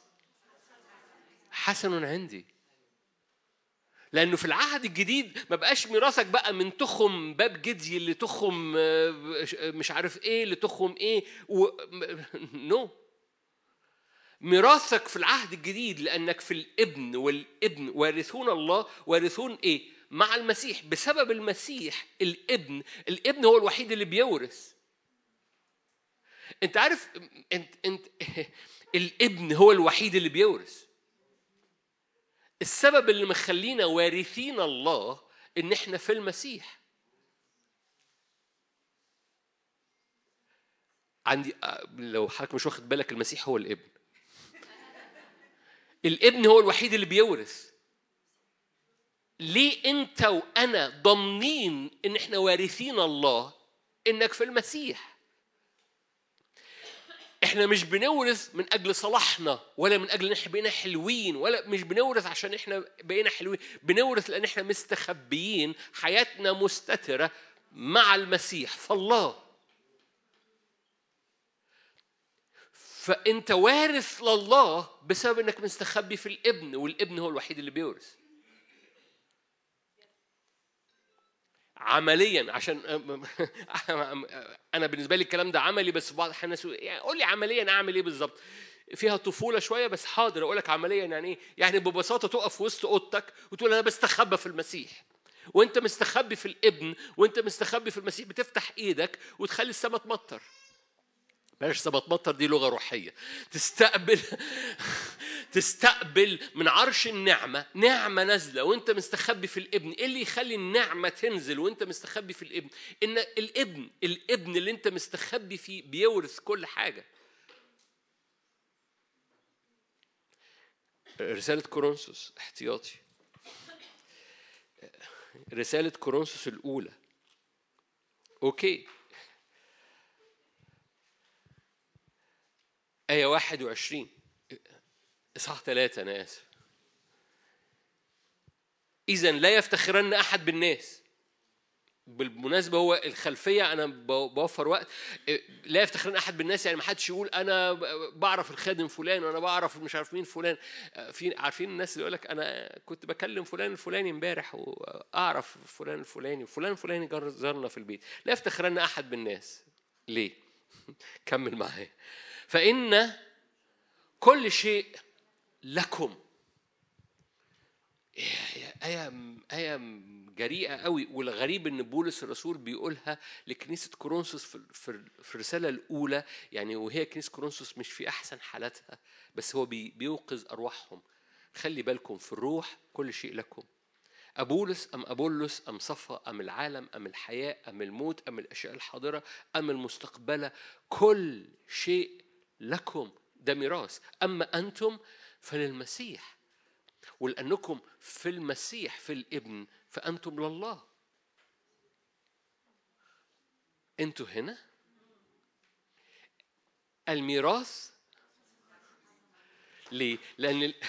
حسن عندي لانه في العهد الجديد ما بقاش ميراثك بقى من تخم باب جدي لتخم آه، مش عارف ايه لتخم ايه و... نو ميراثك في العهد الجديد لانك في الابن والابن وارثون الله وارثون ايه مع المسيح بسبب المسيح الابن الابن هو الوحيد اللي بيورث انت عارف انت انت الابن هو الوحيد اللي بيورث السبب اللي مخلينا وارثين الله ان احنا في المسيح عندي لو حضرتك مش واخد بالك المسيح هو الابن الابن هو الوحيد اللي بيورث ليه انت وانا ضامنين ان احنا وارثين الله انك في المسيح احنا مش بنورث من اجل صلاحنا ولا من اجل ان احنا بقينا حلوين ولا مش بنورث عشان احنا بقينا حلوين بنورث لان احنا مستخبيين حياتنا مستتره مع المسيح فالله فانت وارث لله بسبب انك مستخبي في الابن والابن هو الوحيد اللي بيورث عمليا عشان انا بالنسبه لي الكلام ده عملي بس بعض الاحيان يعني قول لي عمليا اعمل ايه بالظبط فيها طفوله شويه بس حاضر اقول لك عمليا يعني ايه يعني ببساطه تقف وسط اوضتك وتقول انا بستخبى في المسيح وانت مستخبي في الابن وانت مستخبي في المسيح بتفتح ايدك وتخلي السماء تمطر بلاش سبت مطر دي لغه روحيه تستقبل تستقبل من عرش النعمه نعمه نازله وانت مستخبي في الابن ايه اللي يخلي النعمه تنزل وانت مستخبي في الابن ان الابن الابن اللي انت مستخبي فيه بيورث كل حاجه رساله كورنثوس احتياطي رساله كورنثوس الاولى اوكي آية 21 إصحاح ثلاثة أنا آسف إذا لا يفتخرن أحد بالناس بالمناسبه هو الخلفيه انا بوفر وقت لا يفتخرن احد بالناس يعني ما حدش يقول انا بعرف الخادم فلان وانا بعرف مش عارف مين فلان في عارفين الناس اللي يقول لك انا كنت بكلم فلان الفلاني امبارح واعرف فلان الفلاني وفلان الفلاني زارنا في البيت لا يفتخرن احد بالناس ليه كمل معايا فان كل شيء لكم آية آية جريئة قوي والغريب إن بولس الرسول بيقولها لكنيسة كورنثوس في الرسالة الأولى يعني وهي كنيسة كورنثوس مش في أحسن حالاتها بس هو بيوقظ أرواحهم خلي بالكم في الروح كل شيء لكم أبولس أم أبولس أم صفا أم العالم أم الحياة أم الموت أم الأشياء الحاضرة أم المستقبلة كل شيء لكم ده ميراث أما أنتم فللمسيح ولأنكم في المسيح في الابن فأنتم لله أنتوا هنا الميراث ليه؟ لأن ال...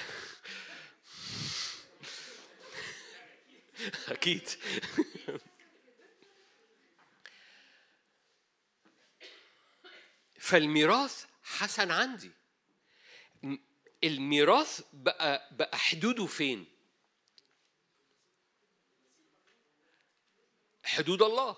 أكيد فالميراث حسن عندي الميراث بقى بقى حدوده فين؟ حدود الله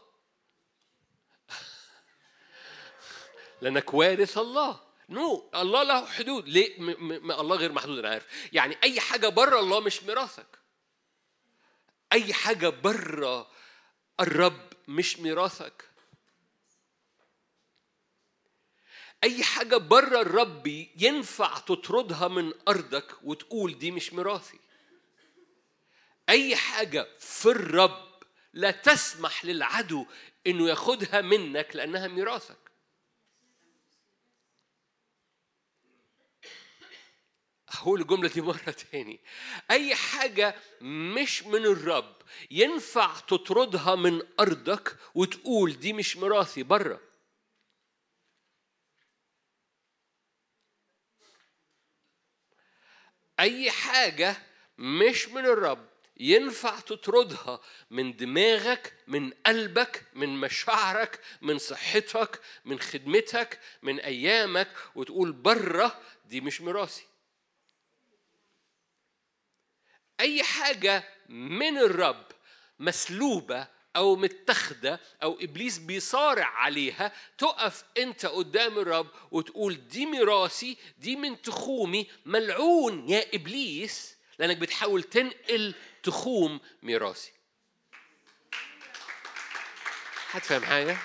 لأنك وارث الله نو no. الله له حدود ليه م- م- الله غير محدود انا عارف يعني اي حاجه بره الله مش ميراثك اي حاجه بره الرب مش ميراثك اي حاجه بره الرب ينفع تطردها من ارضك وتقول دي مش ميراثي اي حاجه في الرب لا تسمح للعدو انه ياخدها منك لانها ميراثك هقول الجملة دي مرة تاني أي حاجة مش من الرب ينفع تطردها من أرضك وتقول دي مش ميراثي بره أي حاجة مش من الرب ينفع تطردها من دماغك من قلبك من مشاعرك من صحتك من خدمتك من ايامك وتقول بره دي مش ميراثي اي حاجه من الرب مسلوبه او متخذه او ابليس بيصارع عليها تقف انت قدام الرب وتقول دي ميراثي دي من تخومي ملعون يا ابليس لانك بتحاول تنقل تخوم ميراثي هتفهم حاجه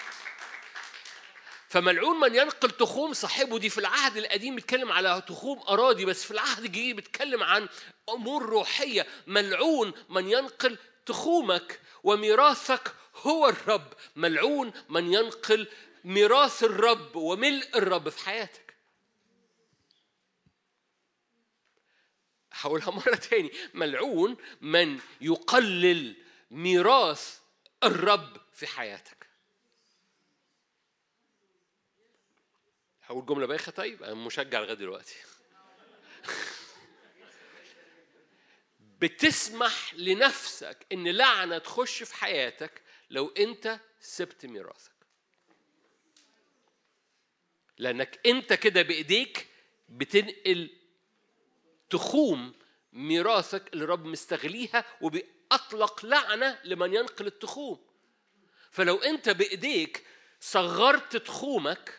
فملعون من ينقل تخوم صاحبه دي في العهد القديم بيتكلم على تخوم اراضي بس في العهد الجديد بيتكلم عن امور روحيه ملعون من ينقل تخومك وميراثك هو الرب ملعون من ينقل ميراث الرب وملء الرب في حياتك هقولها مرة تاني ملعون من يقلل ميراث الرب في حياتك هقول جملة بايخة طيب أنا مشجع لغاية دلوقتي بتسمح لنفسك ان لعنه تخش في حياتك لو انت سبت ميراثك لانك انت كده بايديك بتنقل تخوم ميراثك اللي رب مستغليها وبأطلق لعنة لمن ينقل التخوم فلو أنت بإيديك صغرت تخومك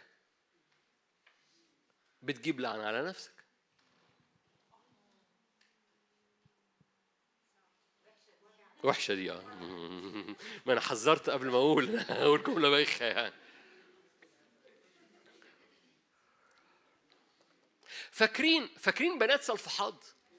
بتجيب لعنة على نفسك وحشة دي اه ما أنا حذرت قبل ما أقول أقول جملة بايخة يعني فاكرين فاكرين بنات صلفحاد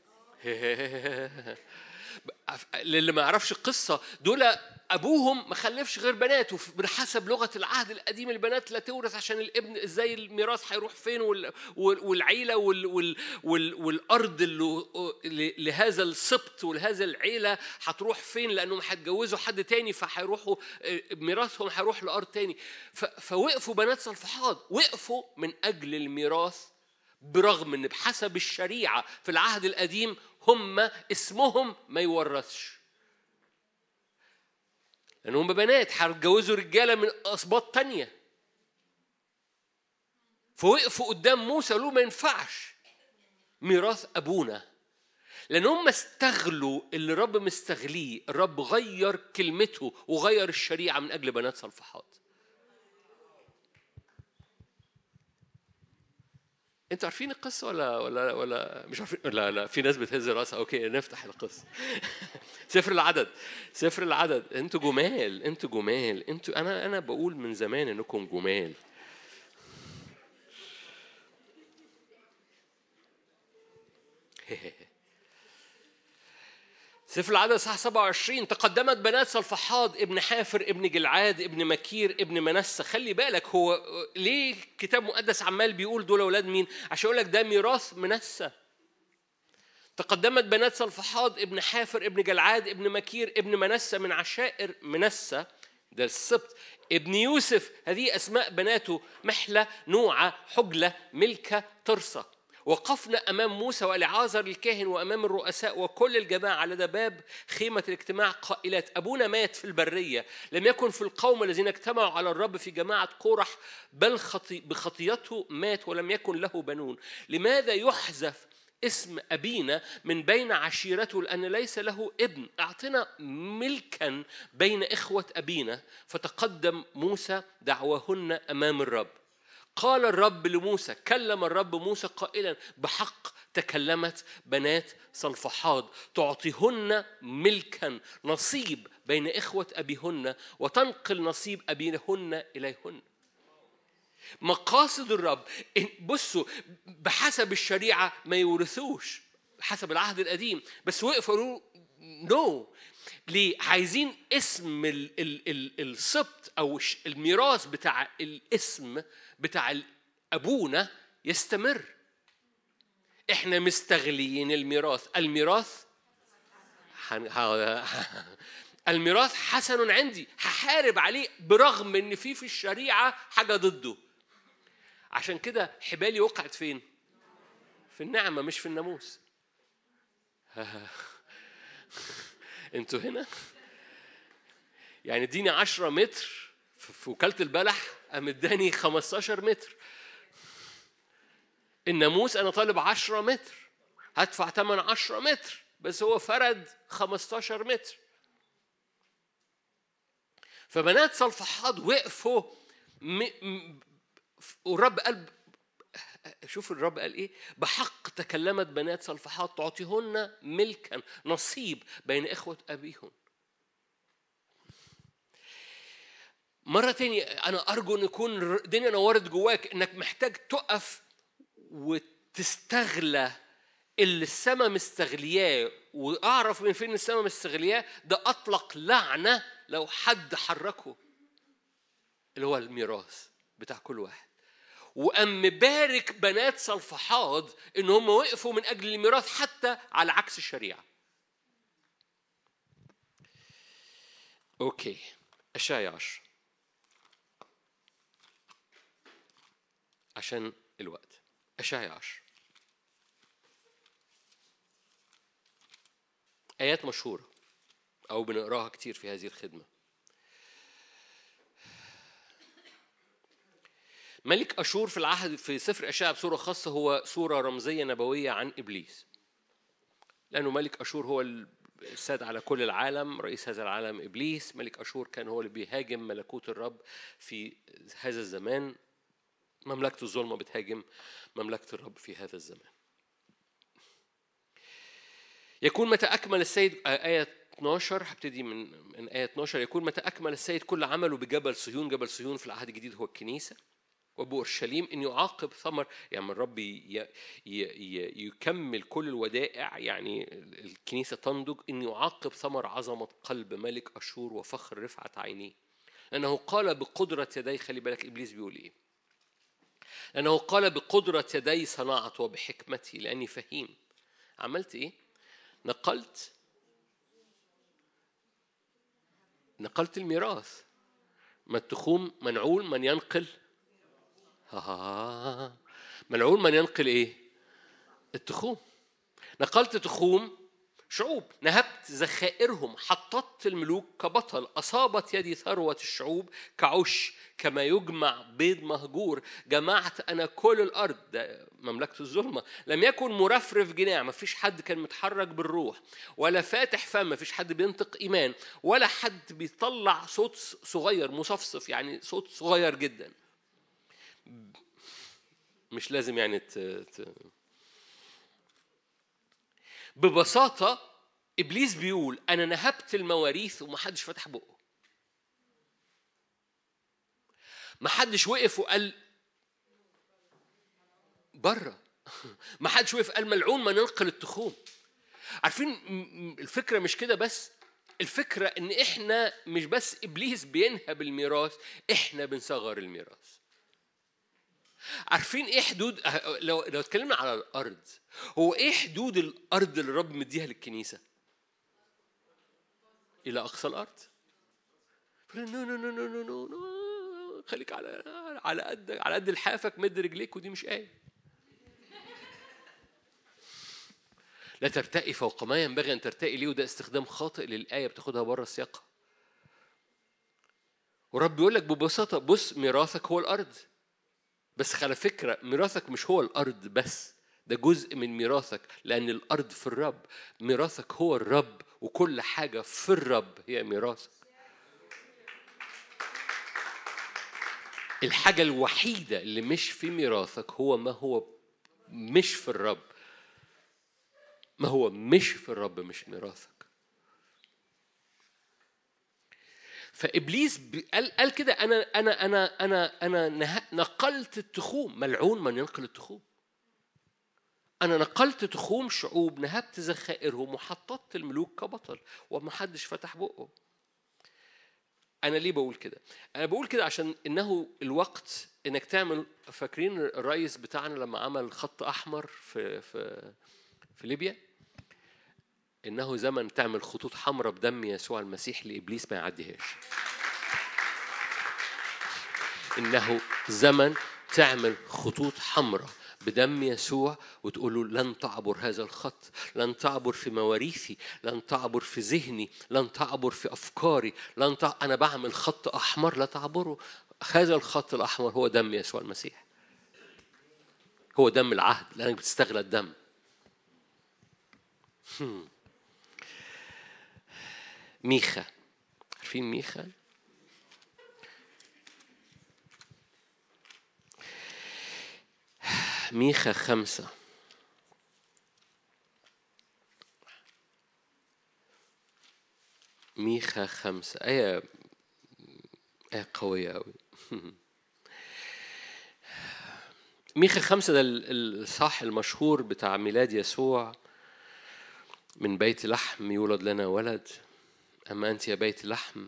للي ما يعرفش القصة دول أبوهم ما خلفش غير بنات وبحسب لغة العهد القديم البنات لا تورث عشان الابن ازاي الميراث هيروح فين والعيلة والأرض اللي لهذا السبط ولهذا العيلة هتروح فين لأنهم هيتجوزوا حد تاني فهيروحوا ميراثهم هيروح لأرض تاني فوقفوا بنات صلفحاد وقفوا من أجل الميراث برغم ان بحسب الشريعه في العهد القديم هم اسمهم ما يورثش لان هم بنات هيتجوزوا رجاله من اسباط تانية فوقفوا قدام موسى قالوا ما ينفعش ميراث ابونا لان هم استغلوا اللي الرب مستغليه الرب غير كلمته وغير الشريعه من اجل بنات صلفحات انتوا عارفين القصه ولا ولا ولا مش عارفين لا لا في ناس بتهز راسها اوكي نفتح القصه سفر العدد سفر العدد انتوا جمال انتوا جمال انتوا انا انا بقول من زمان انكم جمال سفر العدد صح 27 تقدمت بنات صلفحاد ابن حافر ابن جلعاد ابن مكير ابن منسى خلي بالك هو ليه كتاب مقدس عمال بيقول دول اولاد مين عشان يقول لك ده ميراث منسى تقدمت بنات صلفحاد ابن حافر ابن جلعاد ابن مكير ابن منسى من عشائر منسى ده السبط ابن يوسف هذه اسماء بناته محله نوعه حجله ملكه ترصه وقفنا أمام موسى والعازر الكاهن وأمام الرؤساء وكل الجماعة على باب خيمة الاجتماع قائلات أبونا مات في البرية لم يكن في القوم الذين اجتمعوا على الرب في جماعة قرح بل خطي بخطيته مات ولم يكن له بنون لماذا يحذف اسم أبينا من بين عشيرته لأن ليس له ابن أعطنا ملكا بين إخوة أبينا فتقدم موسى دعواهن أمام الرب قال الرب لموسى كلم الرب موسى قائلا بحق تكلمت بنات صلفحاد تعطيهن ملكا نصيب بين إخوة أبيهن وتنقل نصيب أبيهن إليهن مقاصد الرب بصوا بحسب الشريعة ما يورثوش حسب العهد القديم بس وقفوا قالوا نو ليه عايزين اسم السبط او الميراث بتاع الاسم بتاع ابونا يستمر احنا مستغلين الميراث الميراث الميراث حسن عندي هحارب عليه برغم ان في في الشريعه حاجه ضده عشان كده حبالي وقعت فين في النعمه مش في الناموس انتوا هنا يعني اديني 10 متر في وكاله البلح قام اداني 15 متر الناموس انا طالب 10 متر هدفع ثمن 10 متر بس هو فرد 15 متر فبنات صلفحاد وقفوا م... م... والرب قال شوف الرب قال ايه بحق تكلمت بنات صلفحات تعطيهن ملكا نصيب بين اخوه ابيهن مرة تانية أنا أرجو أن يكون الدنيا نورت جواك إنك محتاج تقف وتستغلى اللي السماء مستغلياه وأعرف من فين السماء مستغلياه ده أطلق لعنة لو حد حركه اللي هو الميراث بتاع كل واحد وقام مبارك بنات صلفحاد ان هم وقفوا من اجل الميراث حتى على عكس الشريعه اوكي اشعيا عشر عشان الوقت اشعيا عشر ايات مشهوره او بنقراها كتير في هذه الخدمه ملك أشور في العهد في سفر أشعة بصورة خاصة هو صورة رمزية نبوية عن إبليس لأنه ملك أشور هو الساد على كل العالم رئيس هذا العالم إبليس ملك أشور كان هو اللي بيهاجم ملكوت الرب في هذا الزمان مملكة الظلمة بتهاجم مملكة الرب في هذا الزمان يكون متى أكمل السيد آية 12 هبتدي من من آية 12 يكون متى أكمل السيد كل عمله بجبل صهيون جبل صهيون في العهد الجديد هو الكنيسة وبأورشليم أن يعاقب ثمر يعني الرب يكمل كل الودائع يعني الكنيسة تنضج أن يعاقب ثمر عظمة قلب ملك أشور وفخر رفعة عينيه لأنه قال بقدرة يدي خلي بالك إبليس بيقول إيه لأنه قال بقدرة يدي صنعت وبحكمتي لأني فهيم عملت إيه؟ نقلت نقلت الميراث ما التخوم منعول من ينقل آه. ملعون من ينقل ايه التخوم نقلت تخوم شعوب نهبت ذخائرهم حطت الملوك كبطل أصابت يدي ثروة الشعوب كعش كما يجمع بيض مهجور جمعت أنا كل الأرض ده مملكة الظلمة لم يكن مرفرف جناع ما فيش حد كان متحرك بالروح ولا فاتح فم ما فيش حد بينطق إيمان ولا حد بيطلع صوت صغير مصفصف يعني صوت صغير جدا مش لازم يعني ت... ت... ببساطة إبليس بيقول أنا نهبت المواريث ومحدش فتح بقه محدش وقف وقال بره محدش وقف قال ملعون ما ننقل التخوم عارفين الفكرة مش كده بس الفكرة إن إحنا مش بس إبليس بينهب الميراث إحنا بنصغر الميراث عارفين ايه حدود لو لو اتكلمنا على الارض هو ايه حدود الارض اللي الرب مديها للكنيسه الى اقصى الارض نو نو نو نو نو نو خليك على على قد على قد لحافك مد رجليك ودي مش ايه لا ترتقي فوق ما ينبغي ان ترتقي ليه وده استخدام خاطئ للايه بتاخدها بره سياقها ورب يقول لك ببساطه بص ميراثك هو الارض بس على فكرة ميراثك مش هو الأرض بس ده جزء من ميراثك لأن الأرض في الرب ميراثك هو الرب وكل حاجة في الرب هي ميراثك الحاجة الوحيدة اللي مش في ميراثك هو ما هو مش في الرب ما هو مش في الرب مش ميراثك فابليس قال قال كده انا انا انا انا انا نقلت التخوم ملعون من ينقل التخوم انا نقلت تخوم شعوب نهبت ذخائرهم وحطت الملوك كبطل وما حدش فتح بقه انا ليه بقول كده انا بقول كده عشان انه الوقت انك تعمل فاكرين الرئيس بتاعنا لما عمل خط احمر في في في ليبيا إنه زمن تعمل خطوط حمراء بدم يسوع المسيح لإبليس ما يعديهاش إنه زمن تعمل خطوط حمراء بدم يسوع وتقول له لن تعبر هذا الخط لن تعبر في مواريثي لن تعبر في ذهني لن تعبر في أفكاري لن تع... أنا بعمل خط أحمر لا تعبره هذا الخط الأحمر هو دم يسوع المسيح هو دم العهد لأنك بتستغل الدم هم. ميخا عارفين ميخا ميخا خمسة ميخا خمسة آية آية قوية أوي ميخا خمسة ده الصح المشهور بتاع ميلاد يسوع من بيت لحم يولد لنا ولد أما أنت يا بيت لحم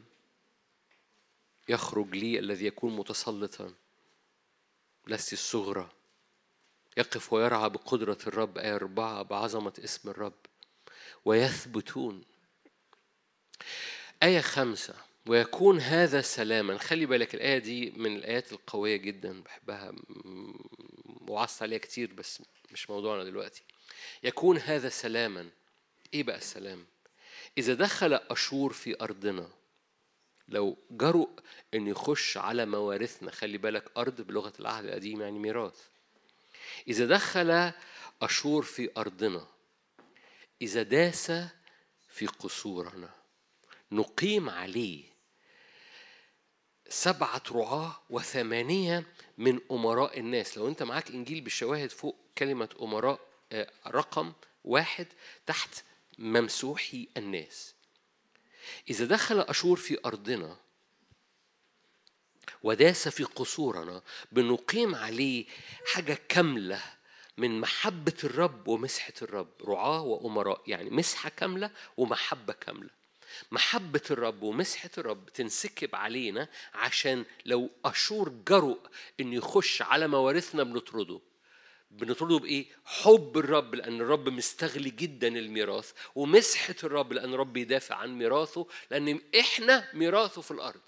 يخرج لي الذي يكون متسلطا لست الصغرى يقف ويرعى بقدرة الرب آية أربعة بعظمة اسم الرب ويثبتون آية خمسة ويكون هذا سلاما خلي بالك الآية دي من الآيات القوية جدا بحبها وعصت عليها كتير بس مش موضوعنا دلوقتي يكون هذا سلاما إيه بقى السلام؟ إذا دخل أشور في أرضنا لو جرؤ أن يخش على موارثنا خلي بالك أرض بلغة العهد القديم يعني ميراث إذا دخل أشور في أرضنا إذا داس في قصورنا نقيم عليه سبعة رعاة وثمانية من أمراء الناس لو أنت معاك إنجيل بالشواهد فوق كلمة أمراء آه، رقم واحد تحت ممسوحي الناس إذا دخل أشور في أرضنا وداس في قصورنا بنقيم عليه حاجة كاملة من محبة الرب ومسحة الرب رعاة وأمراء يعني مسحة كاملة ومحبة كاملة محبة الرب ومسحة الرب تنسكب علينا عشان لو أشور جرؤ إنه يخش على موارثنا بنطرده بنطرده بايه؟ حب الرب لان الرب مستغلي جدا الميراث ومسحه الرب لان الرب يدافع عن ميراثه لان احنا ميراثه في الارض.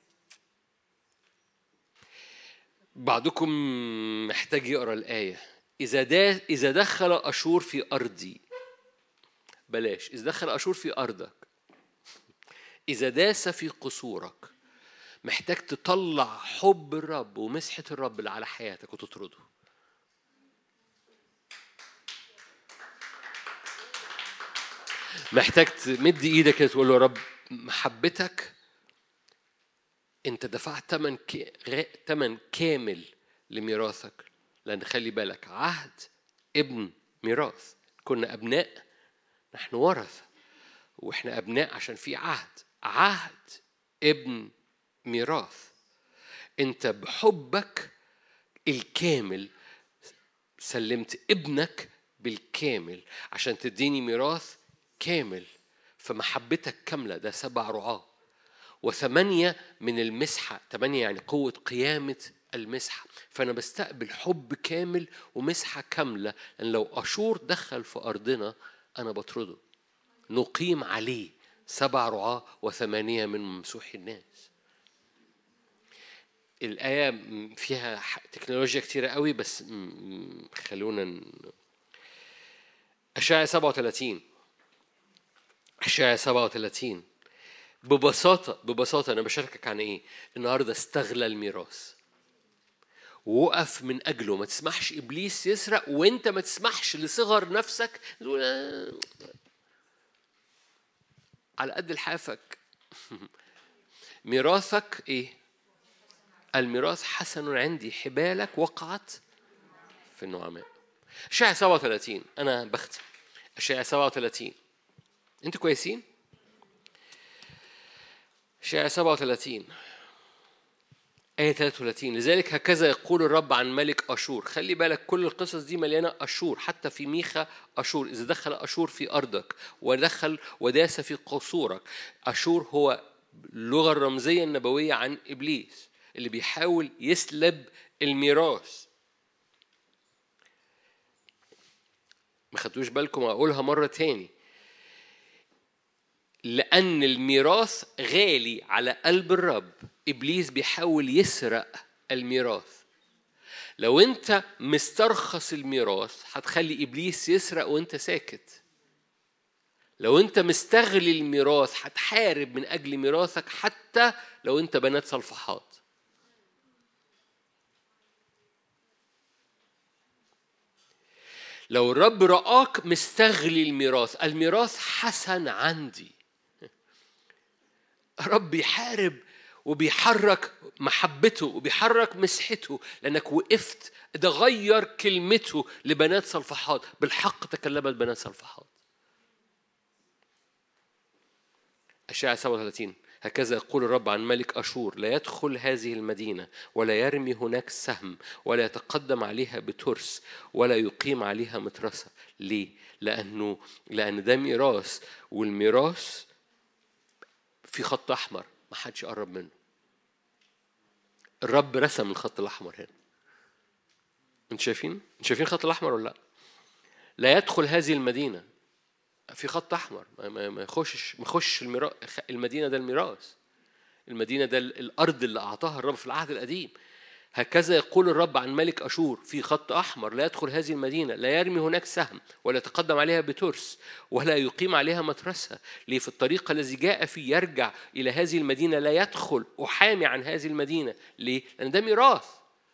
بعضكم محتاج يقرا الايه إذا دا إذا دخل أشور في أرضي بلاش إذا دخل أشور في أرضك إذا داس في قصورك محتاج تطلع حب الرب ومسحة الرب اللي على حياتك وتطرده محتاج تمد ايدك كده تقول له يا رب محبتك انت دفعت ثمن ثمن كامل لميراثك لان خلي بالك عهد ابن ميراث كنا ابناء نحن ورثه واحنا ابناء عشان في عهد عهد ابن ميراث انت بحبك الكامل سلمت ابنك بالكامل عشان تديني ميراث كامل فمحبتك كاملة ده سبع رعاة وثمانية من المسحة ثمانية يعني قوة قيامة المسحة فأنا بستقبل حب كامل ومسحة كاملة لأن لو أشور دخل في أرضنا أنا بطرده نقيم عليه سبع رعاة وثمانية من ممسوح الناس الآية فيها تكنولوجيا كتيرة قوي بس خلونا أشعة 37 أشعة 37 ببساطة ببساطة أنا بشاركك عن إيه؟ النهاردة استغلى الميراث وقف من أجله ما تسمحش إبليس يسرق وأنت ما تسمحش لصغر نفسك تقول آه. على قد لحافك ميراثك إيه؟ الميراث حسن عندي حبالك وقعت في النعماء أشعة 37 أنا بختم أشعة 37 أنتوا كويسين؟ أشعة 37 آية 33 لذلك هكذا يقول الرب عن ملك أشور خلي بالك كل القصص دي مليانة أشور حتى في ميخا أشور إذا دخل أشور في أرضك ودخل وداس في قصورك أشور هو اللغة الرمزية النبوية عن إبليس اللي بيحاول يسلب الميراث ما خدتوش بالكم أقولها مرة تاني لأن الميراث غالي على قلب الرب إبليس بيحاول يسرق الميراث لو أنت مسترخص الميراث هتخلي إبليس يسرق وأنت ساكت لو أنت مستغلي الميراث هتحارب من أجل ميراثك حتى لو أنت بنات صلفحات لو الرب رآك مستغلي الميراث الميراث حسن عندي رب بيحارب وبيحرك محبته وبيحرك مسحته لأنك وقفت ده غير كلمته لبنات صلفحات بالحق تكلمت بنات صلفحات أشعة 37 هكذا يقول الرب عن ملك أشور لا يدخل هذه المدينة ولا يرمي هناك سهم ولا يتقدم عليها بترس ولا يقيم عليها مترسة ليه؟ لأنه لأن ده ميراث والميراث في خط أحمر ما حدش يقرب منه الرب رسم الخط الأحمر هنا انتوا شايفين؟ انتوا شايفين الخط الأحمر ولا لا؟ لا يدخل هذه المدينة في خط أحمر ما يخشش ما يخش المدينة ده الميراث المدينة ده الأرض اللي أعطاها الرب في العهد القديم هكذا يقول الرب عن ملك أشور في خط أحمر لا يدخل هذه المدينة لا يرمي هناك سهم ولا يتقدم عليها بترس ولا يقيم عليها مترسة ليه في الطريق الذي جاء فيه يرجع إلى هذه المدينة لا يدخل أحامي عن هذه المدينة ليه؟ لأن ده ميراث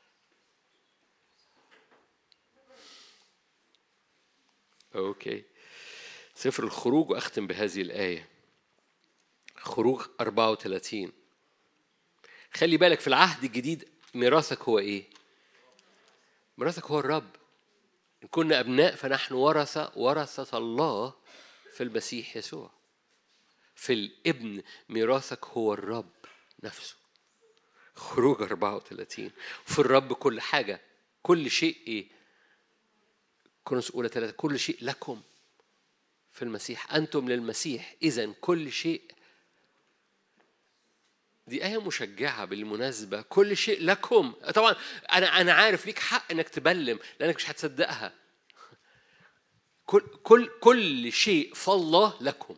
أوكي سفر الخروج وأختم بهذه الآية خروج 34 خلي بالك في العهد الجديد ميراثك هو إيه؟ ميراثك هو الرب إن كنا أبناء فنحن ورثة ورثة الله في المسيح يسوع في الابن ميراثك هو الرب نفسه خروج 34 في الرب كل حاجة كل شيء إيه؟ كورنثوس أولى ثلاثة كل شيء لكم في المسيح أنتم للمسيح إذا كل شيء دي آية مشجعة بالمناسبة كل شيء لكم طبعا أنا أنا عارف ليك حق إنك تبلم لأنك مش هتصدقها كل كل كل شيء فالله لكم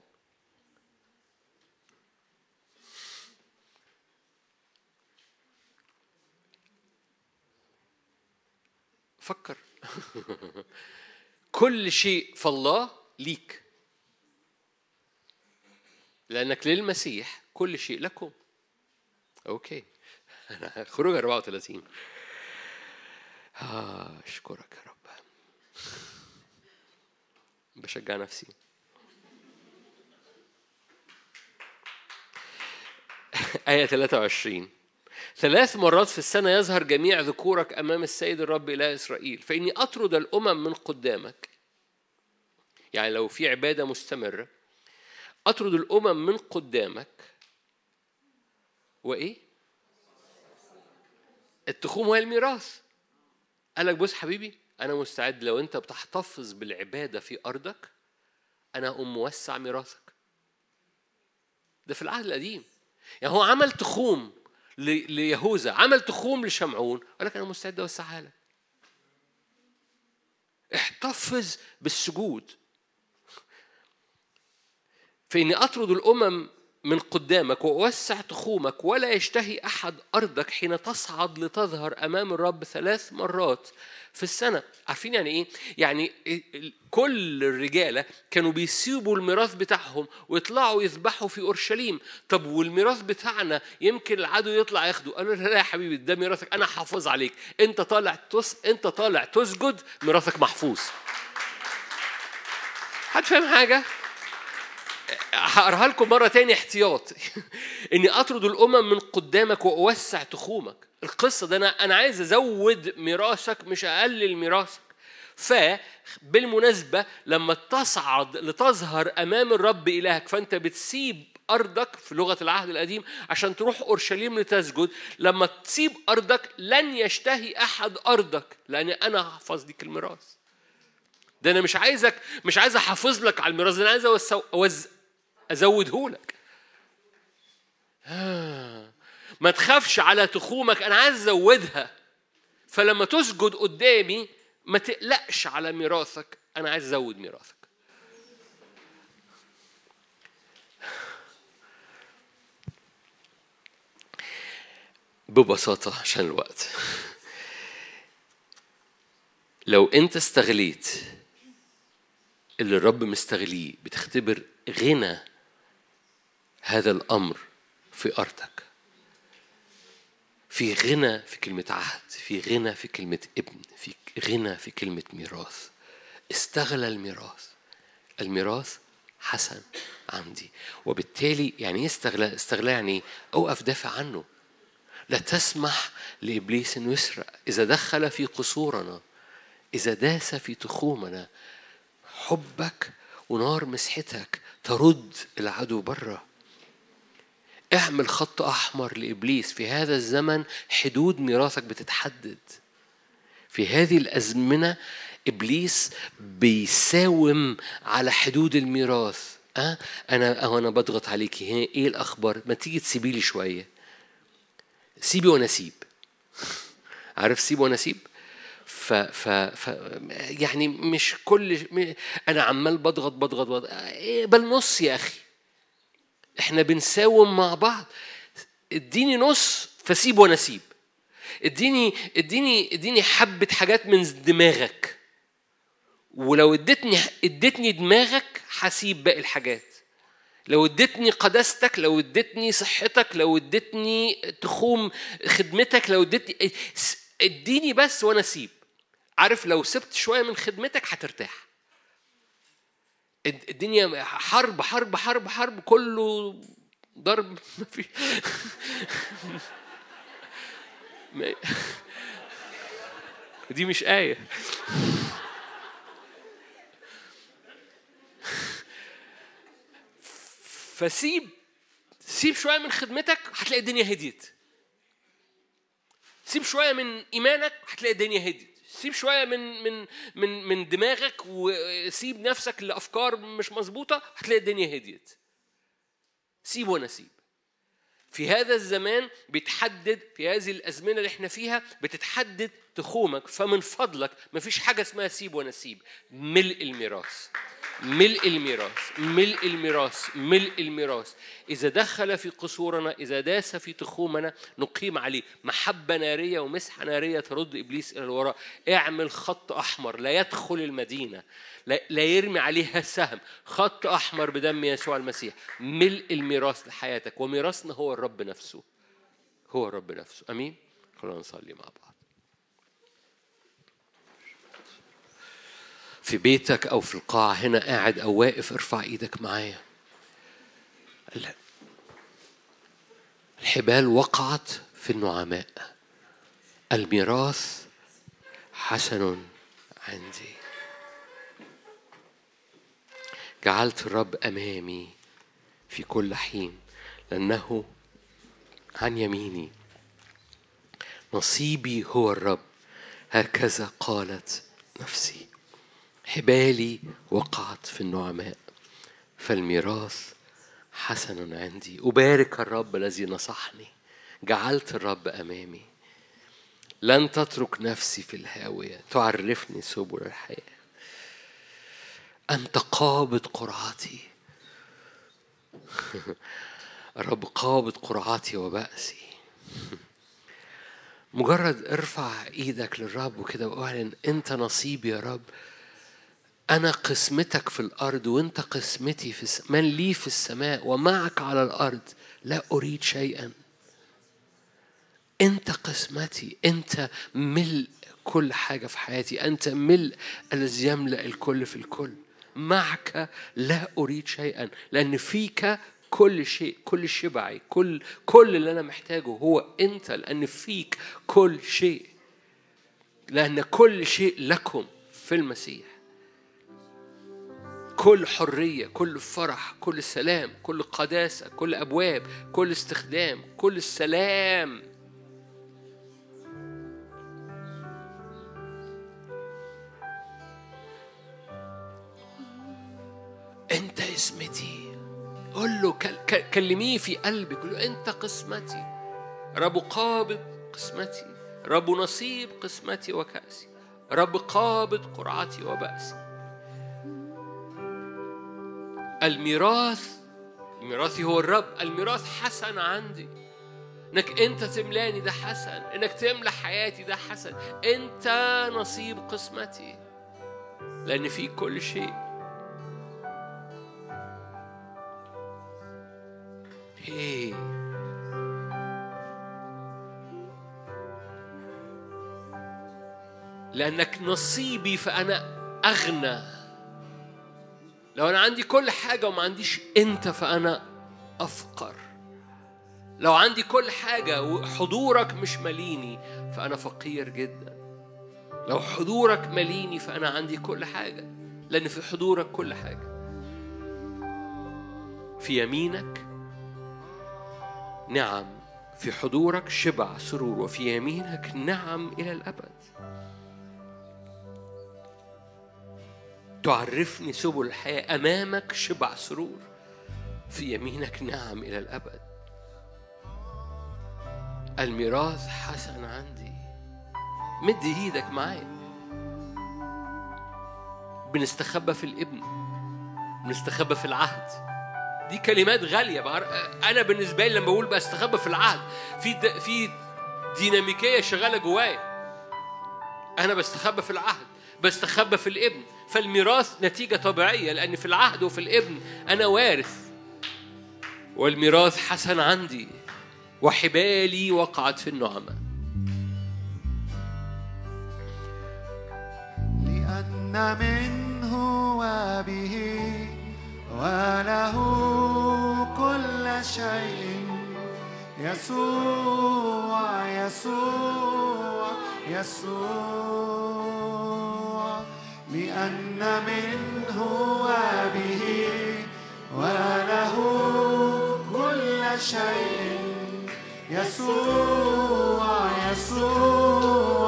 فكر كل شيء في الله ليك لأنك للمسيح كل شيء لكم أوكي أنا خروج 34 آه أشكرك يا رب بشجع نفسي آية 23 ثلاث مرات في السنة يظهر جميع ذكورك أمام السيد الرب إله إسرائيل فإني أطرد الأمم من قدامك يعني لو في عبادة مستمرة أطرد الأمم من قدامك وإيه؟ التخوم هو الميراث قال لك بص حبيبي أنا مستعد لو أنت بتحتفظ بالعبادة في أرضك أنا أقوم موسع ميراثك ده في العهد القديم يعني هو عمل تخوم ليهوذا عمل تخوم لشمعون قال لك انا مستعد اوسعها لك احتفظ بالسجود فاني اطرد الامم من قدامك وأوسع تخومك ولا يشتهي أحد أرضك حين تصعد لتظهر أمام الرب ثلاث مرات في السنة عارفين يعني إيه؟ يعني كل الرجالة كانوا بيسيبوا الميراث بتاعهم ويطلعوا يذبحوا في أورشليم طب والميراث بتاعنا يمكن العدو يطلع ياخده قالوا لا يا حبيبي ده ميراثك أنا حافظ عليك أنت طالع تس... أنت طالع تسجد ميراثك محفوظ حد فاهم حاجة؟ هقراها لكم مرة تاني احتياط إني أطرد الأمم من قدامك وأوسع تخومك القصة ده أنا أنا عايز أزود ميراثك مش أقلل ميراثك فبالمناسبة لما تصعد لتظهر أمام الرب إلهك فأنت بتسيب أرضك في لغة العهد القديم عشان تروح أورشليم لتسجد لما تسيب أرضك لن يشتهي أحد أرضك لأن أنا هحفظ ليك الميراث ده أنا مش عايزك مش عايز أحافظ لك على الميراث أنا عايز أوز أزوده لك ما تخافش على تخومك أنا عايز أزودها فلما تسجد قدامي ما تقلقش على ميراثك أنا عايز أزود ميراثك ببساطة عشان الوقت لو أنت استغليت اللي الرب مستغليه بتختبر غنى هذا الأمر في أرضك في غنى في كلمة عهد في غنى في كلمة ابن في غنى في كلمة ميراث استغل الميراث الميراث حسن عندي وبالتالي يعني ايه استغلال استغلال يعني اوقف دافع عنه لا تسمح لابليس انه يسرق اذا دخل في قصورنا اذا داس في تخومنا حبك ونار مسحتك ترد العدو بره اعمل خط احمر لابليس في هذا الزمن حدود ميراثك بتتحدد في هذه الازمنه ابليس بيساوم على حدود الميراث أه؟ انا أه انا بضغط عليكي ايه الاخبار ما تيجي تسيبي لي شويه سيبي وانا اسيب عارف سيب وانا اسيب ف, ف, ف يعني مش كل انا عمال بضغط بضغط, بضغط. إيه بل نص يا اخي احنا بنساوم مع بعض اديني نص فسيب وانا اسيب اديني اديني اديني حبه حاجات من دماغك ولو اديتني اديتني دماغك هسيب باقي الحاجات لو اديتني قداستك لو اديتني صحتك لو اديتني تخوم خدمتك لو اديتني اديني بس وانا اسيب عارف لو سبت شويه من خدمتك هترتاح الدنيا حرب حرب حرب حرب كله ضرب ما في دي مش آية فسيب سيب شوية من خدمتك هتلاقي الدنيا هديت سيب شوية من إيمانك هتلاقي الدنيا هديت سيب شويه من من من من دماغك وسيب نفسك لافكار مش مظبوطه هتلاقي الدنيا هديت سيب وانا سيب في هذا الزمان بيتحدد في هذه الازمنه اللي احنا فيها بتتحدد تخومك فمن فضلك مفيش حاجة اسمها سيب ونسيب ملء الميراث ملء الميراث ملء الميراث ملء الميراث إذا دخل في قصورنا إذا داس في تخومنا نقيم عليه محبة نارية ومسحة نارية ترد إبليس إلى الوراء اعمل خط أحمر لا يدخل المدينة لا يرمي عليها سهم خط أحمر بدم يسوع المسيح ملء الميراث لحياتك وميراثنا هو الرب نفسه هو الرب نفسه أمين خلونا نصلي مع بعض في بيتك أو في القاعة هنا قاعد أو واقف ارفع إيدك معايا الحبال وقعت في النعماء الميراث حسن عندي جعلت الرب أمامي في كل حين لأنه عن يميني نصيبي هو الرب هكذا قالت نفسي حبالي وقعت في النعماء فالميراث حسن عندي أبارك الرب الذي نصحني جعلت الرب أمامي لن تترك نفسي في الهاوية تعرفني سبل الحياة أنت قابض قرعتي الرب قابض قرعتي وبأسي مجرد ارفع ايدك للرب وكده واعلن انت نصيبي يا رب أنا قسمتك في الأرض وأنت قسمتي في السماء من لي في السماء ومعك على الأرض لا أريد شيئا أنت قسمتي أنت ملء كل حاجة في حياتي أنت ملء الذي يملأ الكل في الكل معك لا أريد شيئا لأن فيك كل شيء كل شبعي كل كل اللي أنا محتاجه هو أنت لأن فيك كل شيء لأن كل شيء لكم في المسيح كل حرية كل فرح كل سلام كل قداسة كل أبواب كل استخدام كل السلام أنت اسمتي قل له كلميه في قلبك قل له أنت قسمتي رب قابض قسمتي رب نصيب قسمتي وكأسي رب قابض قرعتي وبأسي الميراث ميراثي هو الرب الميراث حسن عندي انك انت تملاني ده حسن انك تملى حياتي ده حسن انت نصيب قسمتي لان في كل شيء هي لانك نصيبي فانا اغنى لو أنا عندي كل حاجة وما عنديش أنت فأنا أفقر لو عندي كل حاجة وحضورك مش ماليني فأنا فقير جدا لو حضورك ماليني فأنا عندي كل حاجة لأن في حضورك كل حاجة في يمينك نعم في حضورك شبع سرور وفي يمينك نعم إلى الأبد تعرفني سبل الحياة أمامك شبع سرور في يمينك نعم إلى الأبد الميراث حسن عندي مد ايدك معايا بنستخبى في الابن بنستخبى في العهد دي كلمات غالية أنا بالنسبة لي لما بقول بستخبى في العهد في في ديناميكية شغالة جوايا أنا بستخبى في العهد بستخبى في الابن فالميراث نتيجة طبيعية لأن في العهد وفي الابن أنا وارث والميراث حسن عندي وحبالي وقعت في النعمة لأن منه وبه وله كل شيء يسوع يسوع يسوع لأن منه وبه وله كل شيء يسوع يسوع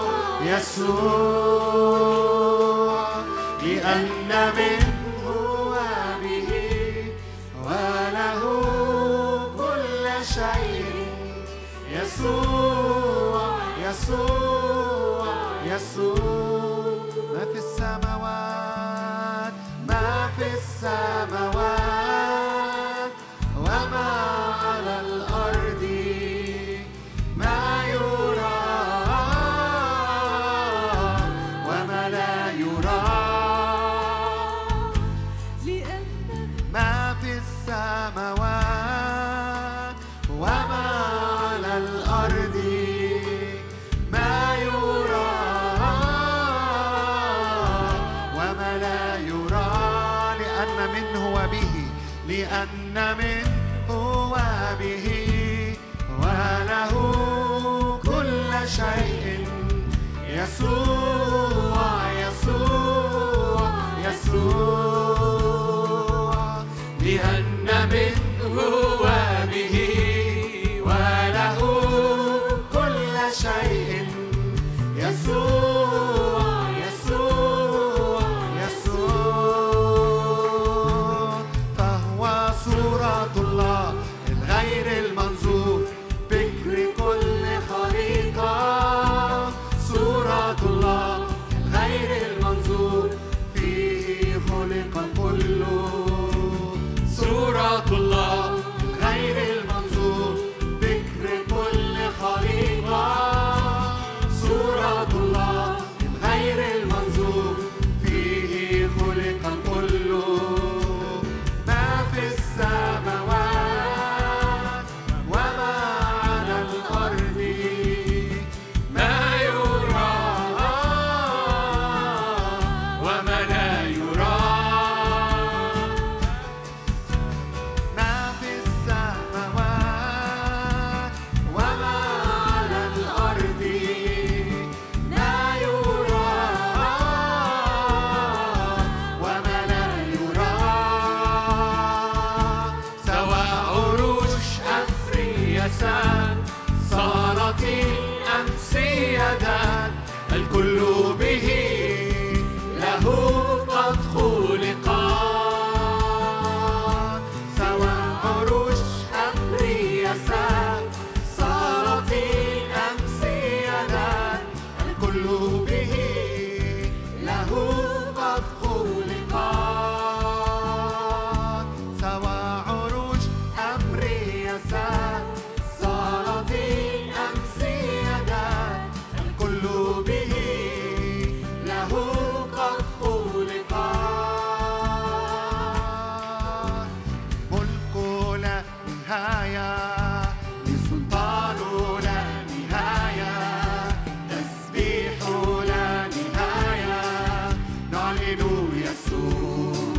يسوع لأن منه وبه وله كل شيء يسوع يسوع يسوع ما في السماوات ما في السماوات وما على الأرض ما يرى وما لا يرى لأن ما في السماوات وما على الأرض ما يرى وما لا يرى لأن منه وبه لأن منه وبه وله كل شيء يسوع يسوع يسوع لأن منه وبه وله كل شيء يسوع يسوع يسوع فهو صورة الله الغير المنظور بكر كل خليقة صورة الله الغير المنظور فيه خلق الكل صورة الله الغير المنظور بكر كل خليقة صورة الله الغير المنظور فيه خلق الكل ما في السماوات وما على الأرض ما يرى وما لا يرى ما في السماوات وما على الأرض ما يرى وما لا يرى سواء عروش أم رياسات صارت أم سيادات الكل به له قد خلقا سواء عروش أم رياسات صارت أم سيادات الكل به له قد خلقا سواء عروش أم رياسات صارت أم سيادات الكل به له قد خلقا ملك لا نهاية لسلطان لا نهاية تسبيح لا نهاية نعلن يسوع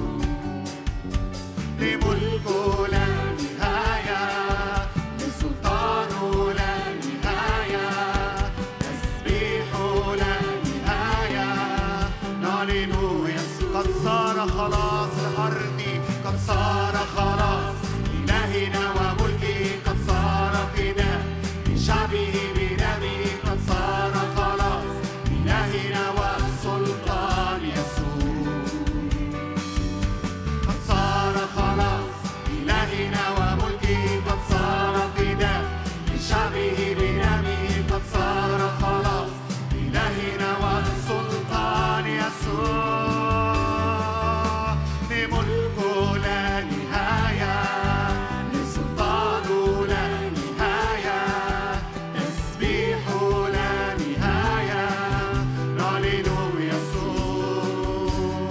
لملك لا نهاية لسلطان لا نهاية تسبيح لا نهاية نعلن يسوع قد صار خلاص الأرض قد صار خلاص إلهنا وملكه قد صار فداء لشعبه بدمه قد صار خلاص إلهنا والسلطان يسوع قد صار خلاص إلهنا وملكه قد صار فداء لشعبه بدمه قد صار خلاص إلهنا والسلطان يسوع لملك لا نهاية لسلطان لا نهاية تسبيح لا نهاية نعلن يسوع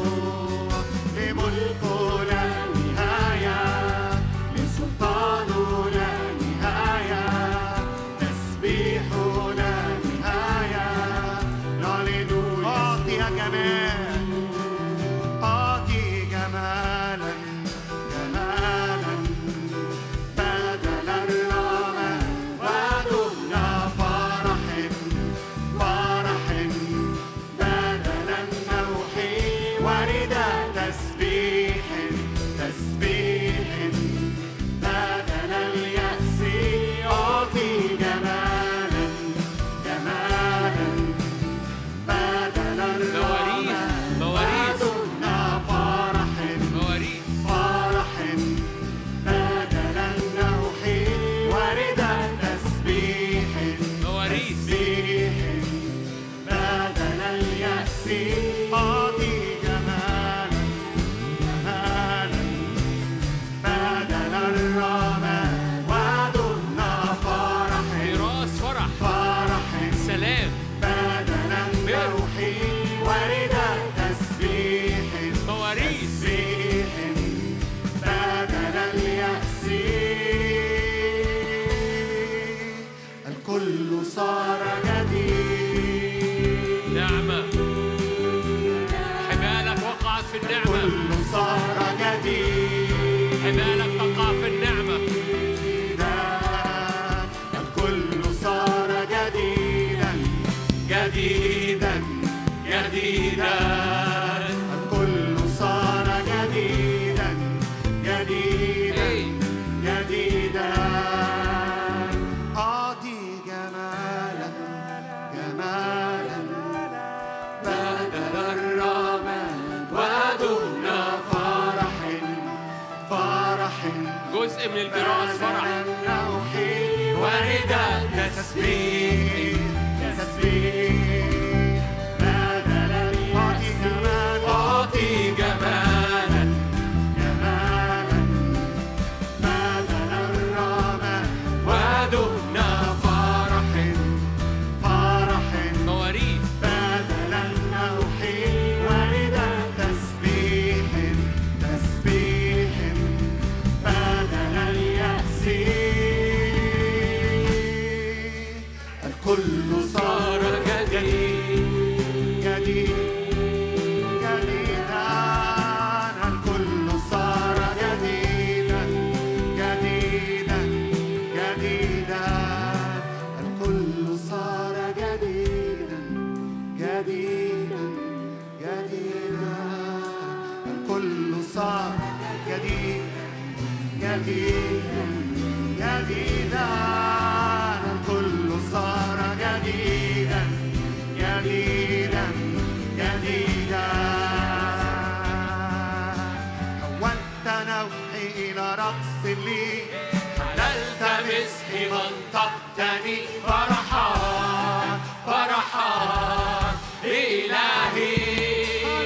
لملك لا نهاية لسلطان لا نهاية تسبيح لا نهاية نعلن أعطي جمال أعطي جمالا جمالا بدل الرمى ودمنا فرح فرح بدل النوح وردا تسبيح تسبيح بدل اليأس أعطي جمالا جمالا بدل الرمى مواريث مواريث ودمنا فرح مواريث فرح بدل النوح وردا تسبيح مواريث تسبيح بدل حبالك تقع في النعمة الكل صار جديدا جديدا جديدا الكل صار جديدا جديدا إيه. جديدا أعطي جمالا جمالا بدل الرماد ودهن فرح فرح جزء من الميراث فرح روحي وردة تسبيح تسبيح بدل أعطي جمال أعطي جمالا جمالا بدل الرماد ودهن فرح فرح مواريث بدل النوح وردة تسبيح تسبيح بدل اليأس الكل صار جديد جديد جديدا الكل صار جديدا جديدا جديدا الكل صار جديدا جديدا جديدا الكل صار جديد جديدا جديدا الكل صار جديدا جديدا جديدا حولت نوحي إلى رقص لي حللت مسحي منطقتني فرحان فرحان بإلهي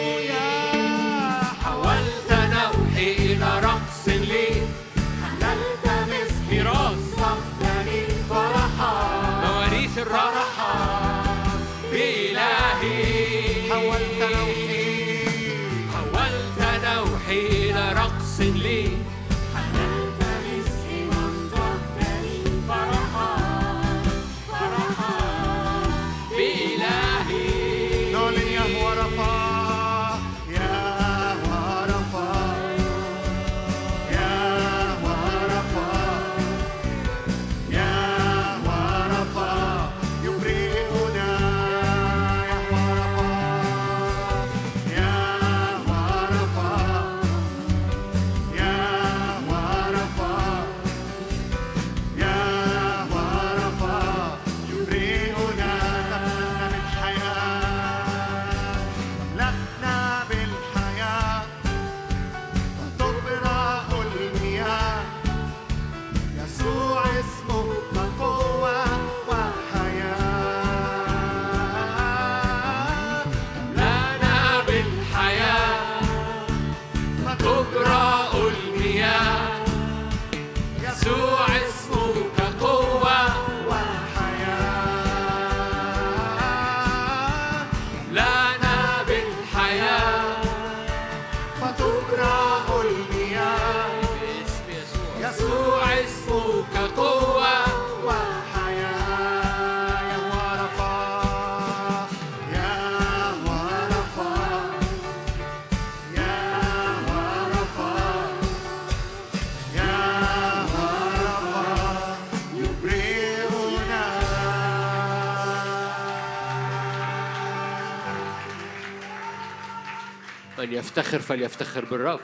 حولت نوحي إلى رقص لي حللت مسحي ميراث منطقتني فرحان مواريث الرب فرحان بإلهي حولت نوحي حولت نوحي إلى رقص لي حللت مسحي منطقتني فرحان فرحان بإلهي نعلن يهوى رفاه يهوى رفاه يهوى رفاه يهوى رفاه يبرئنا يهوى رفاه يهوى رفاه يهوى رفاه يبرئنا تملأنا بالحياة تملأنا بالحياة وتبرأ المياه يسوع اسمه قوة وحياة لنا بالحياة تبرأ المياه يسوع اسمه كقوة وحياة لنا بالحياة فتبرأ المياه باسم يسوع يسوع اسمه كقوة وحياة يهوى رفاه يهوى رفاه يهوى رفاه يهوى رفاه يبرئنا من يفتخر فليفتخر بالرب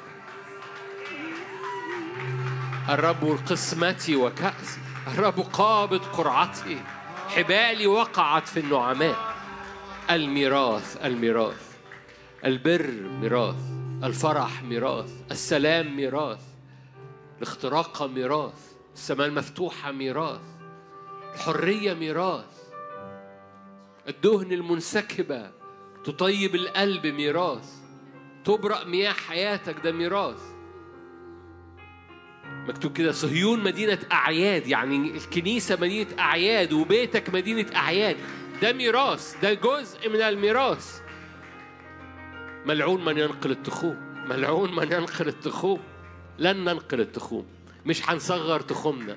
الرب قسمتي وكأسي الرب قابض قرعتي حبالي وقعت في النعماء الميراث الميراث البر ميراث الفرح ميراث السلام ميراث الاختراق ميراث السماء المفتوحة ميراث الحرية ميراث الدهن المنسكبة تطيب القلب ميراث تبرأ مياه حياتك ده ميراث مكتوب كده صهيون مدينة أعياد يعني الكنيسة مدينة أعياد وبيتك مدينة أعياد ده ميراث ده جزء من الميراث ملعون من ينقل التخوم ملعون من ينقل التخوم لن ننقل التخوم مش هنصغر تخومنا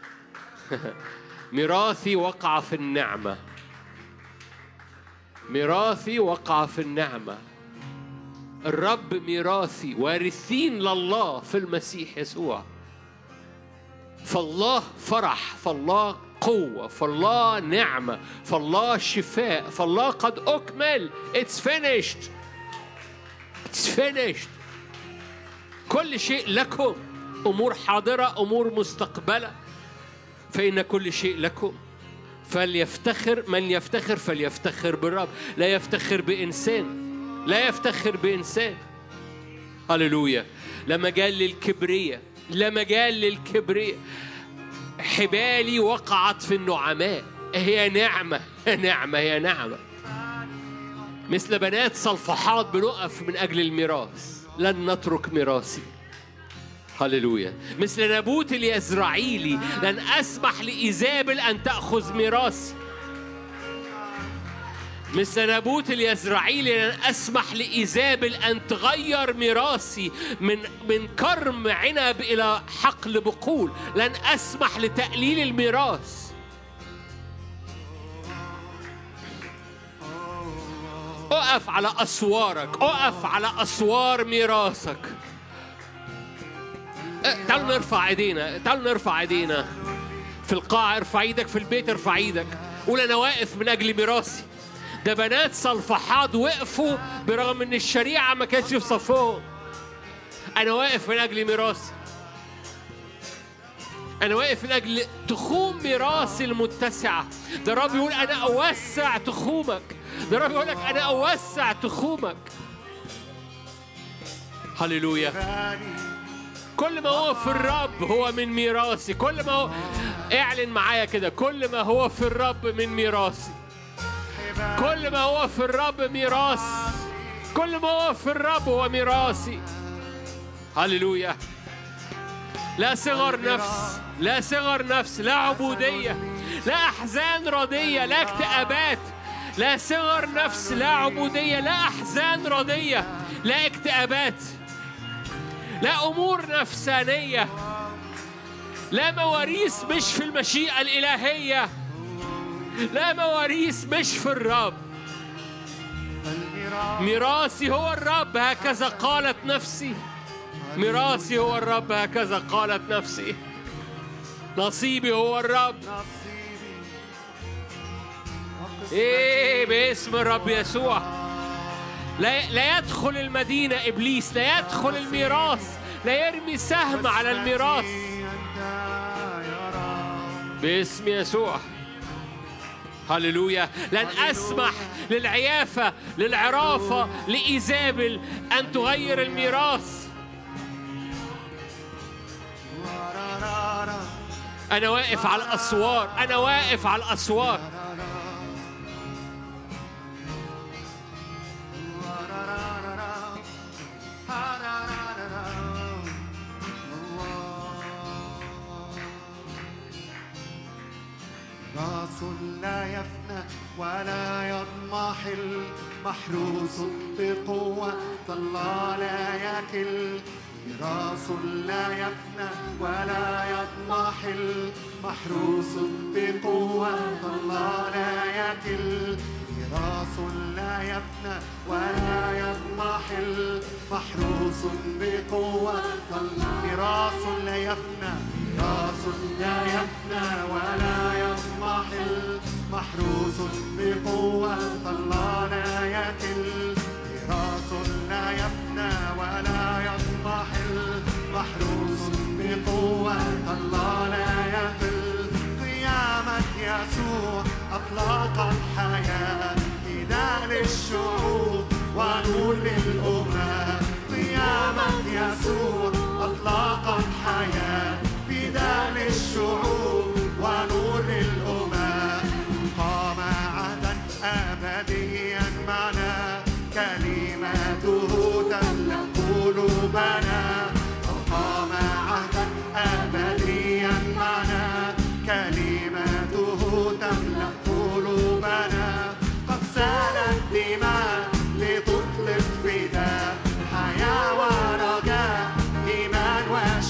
ميراثي وقع في النعمة ميراثي وقع في النعمة الرب ميراثي وارثين لله في المسيح يسوع فالله فرح فالله قوة فالله نعمة فالله شفاء فالله قد أكمل It's finished It's finished كل شيء لكم أمور حاضرة أمور مستقبلة فإن كل شيء لكم فليفتخر من يفتخر فليفتخر بالرب لا يفتخر بإنسان لا يفتخر بإنسان هللويا لا مجال للكبرية لا مجال للكبرية حبالي وقعت في النعماء هي نعمة هي نعمة هي نعمة مثل بنات صلفحات بنقف من أجل الميراث لن نترك ميراثي هللويا مثل نابوت اليزرعيلي لن أسمح لإيزابل أن تأخذ ميراثي مثل نابوت اليزرعيلي لن أسمح لإيزابل أن تغير ميراثي من من كرم عنب إلى حقل بقول لن أسمح لتقليل الميراث أقف على أسوارك أقف على أسوار ميراثك أه، تعالوا نرفع ايدينا تعالوا نرفع ايدينا في القاعة ارفع ايدك في البيت ارفع ايدك قول انا واقف من اجل ميراثي ده بنات صلفحاد وقفوا برغم ان الشريعة ما كانتش في صفهم انا واقف من اجل ميراثي انا واقف من اجل تخوم ميراثي المتسعة ده الرب يقول انا اوسع تخومك ده الرب يقول لك انا اوسع تخومك هللويا غالي كل ما هو في الرب هو من ميراثي كل ما هو اعلن معايا كده كل ما هو في الرب من ميراثي كل ما هو في الرب ميراث كل ما هو في الرب هو ميراثي هللويا لا صغر نفس لا صغر نفس لا عبودية لا أحزان ردية لا اكتئابات لا صغر نفس لا عبودية لا أحزان ردية لا اكتئابات لا أمور نفسانية لا مواريث مش في المشيئة الإلهية لا مواريث مش في الرب الميراث ميراثي هو الرب هكذا قالت نفسي ميراثي هو الرب هكذا قالت نفسي نصيبي هو الرب نصيبي ايه باسم الرب يسوع لا لا يدخل المدينة إبليس لا يدخل الميراث لا يرمي سهم على الميراث أنت يا رب باسم يسوع هللويا لن أسمح للعيافة للعرافة لإيزابل أن تغير الميراث ورارارا. أنا واقف على الأسوار أنا واقف على الأسوار ورارارا. هارارارا. راس لا يفنى ولا يضمحل محروس بقوة الله لا يكل راس لا يفنى ولا يضمحل محروس بقوة الله لا يكل راس لا يفنى ولا يضمحل محروس بقوة ميراث لا يفنى ميراث لا يفنى ولا يضمحل محروس بقوة الله لا يكل ميراث لا يفنى ولا يضمحل محروس بقوة الله لا يكل قيامة يسوع أطلقت حياة فداء للشعوب ونور للأمم قيامة يسوع أطلقت حياة فداء للشعوب ونور للأمم قام عهدا أبديا معنا كلمته تملأ قلوبنا قام عهدا أبديا معنا كلمته تملأ قلوبنا قد سالت دماء لتطلق فداء حياة ورجاء إيمان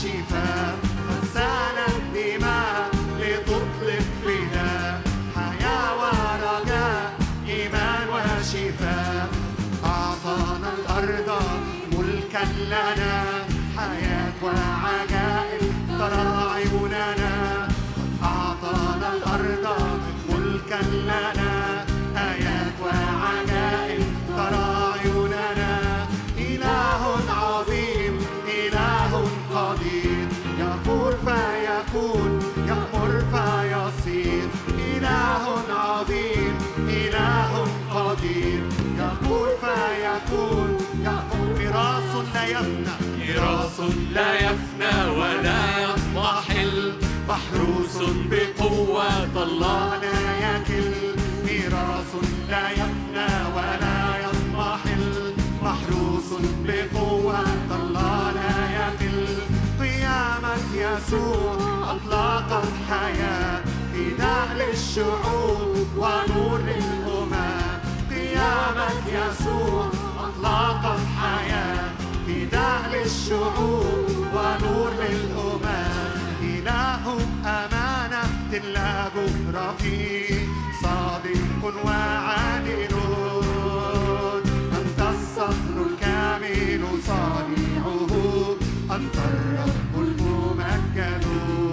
وعجائب ترى عيوننا أعطانا الأرض ملكا لنا آيات وعجائب ترى عيوننا إله عظيم إله قدير يقول فيكون يأمر فيصير إله عظيم إله قدير يقول فيكون يأمر ميراث لا يفنى ميراث لا يفنى ولا يضمحل محروس بقوة الله لا يكل ميراث لا يفنى ولا يضمحل محروس بقوة الله لا يكل قيامة يسوع أطلقت حياة فداء للشعوب ونور للأمم قيامة يسوع أطلقت حياة فداء للشعوب ونور للأمم إله أمانة لا جهر فيه صادق وعادل أنت الصخر الكامل صانعه أنت الرب الممجد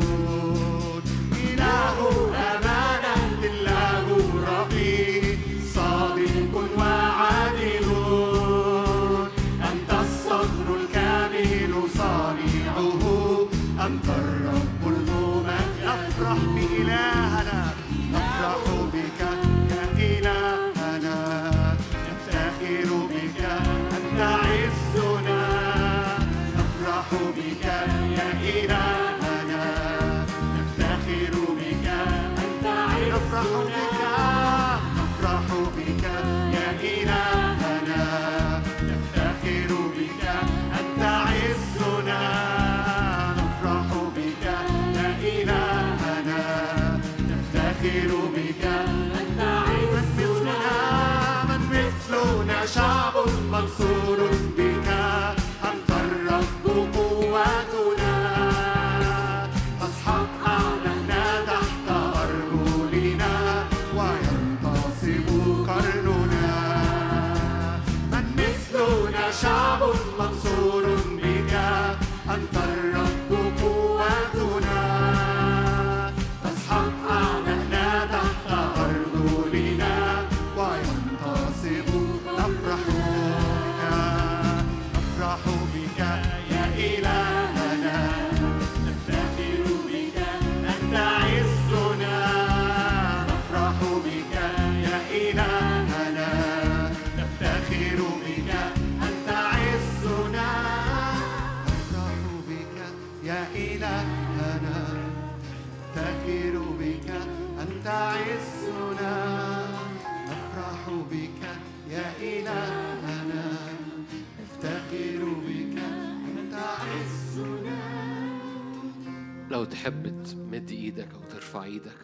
إله أمانة لا جهر فيه صادق وعادل أنت الصخر الكامل صانعه أنت الرب الممجد نفرح بإلهنا نفرح بك يا إلهنا نفتخر بك أنت عزنا نفرح بك يا إلهنا نفتخر بك أنت عزنا نفرح بك نفرح بك يا إلهنا نفتخر بك أنت عزنا نفرح بك يا إلهنا نفتخر بك أنت عزنا من مثلنا شعب منصور بك أنت الرب قوتنا أصحاب أعلنا تحت أرجلنا وينتصب قرننا من مثلنا شعب منصور بك أنت الرب قوتنا أصحاب أعلنا تحت أرجلنا وينتصب نفرح بك نفرح بك يا إلهنا نفتخر بك أنت عزنا نفرح بك يا إلهنا نفتخر بك أنت عزنا نفرح بك يا إلهنا نفتخر بك أنت عزنا نفرح بك يا إلهنا نفتخر بك أنت عزنا لو تحب تمد ايدك او ترفع ايدك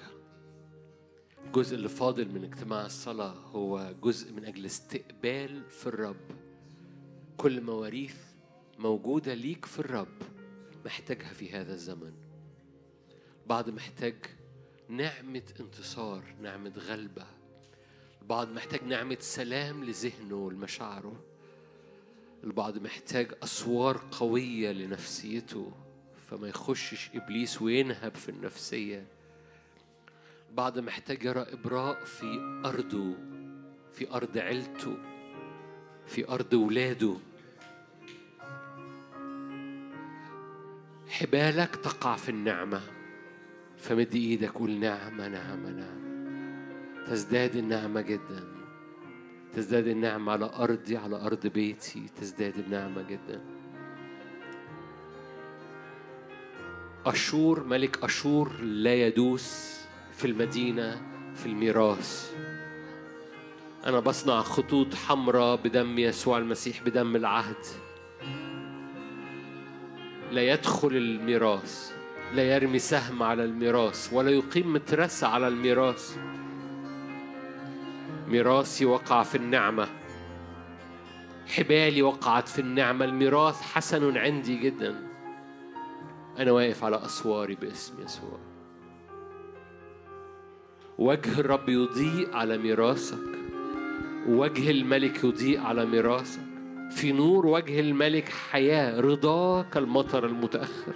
الجزء اللي فاضل من اجتماع الصلاة هو جزء من أجل استقبال في الرب كل مواريث موجودة ليك في الرب محتاجها في هذا الزمن بعض محتاج نعمة انتصار نعمة غلبة البعض محتاج نعمة سلام لذهنه ولمشاعره البعض محتاج أسوار قوية لنفسيته فما يخشش إبليس وينهب في النفسية البعض محتاج يرى إبراء في أرضه في أرض عيلته في أرض ولاده حبالك تقع في النعمة فمد إيدك قول نعمة نعمة نعمة تزداد النعمة جدا تزداد النعمة على أرضي على أرض بيتي تزداد النعمة جدا أشور ملك أشور لا يدوس في المدينة في الميراث أنا بصنع خطوط حمراء بدم يسوع المسيح بدم العهد لا يدخل الميراث لا يرمي سهم على الميراث ولا يقيم مترسة على الميراث ميراثي وقع في النعمة حبالي وقعت في النعمة الميراث حسن عندي جدا أنا واقف على أسواري باسم يسوع وجه الرب يضيء على ميراثك وجه الملك يضيء على ميراثك في نور وجه الملك حياة رضاه كالمطر المتأخر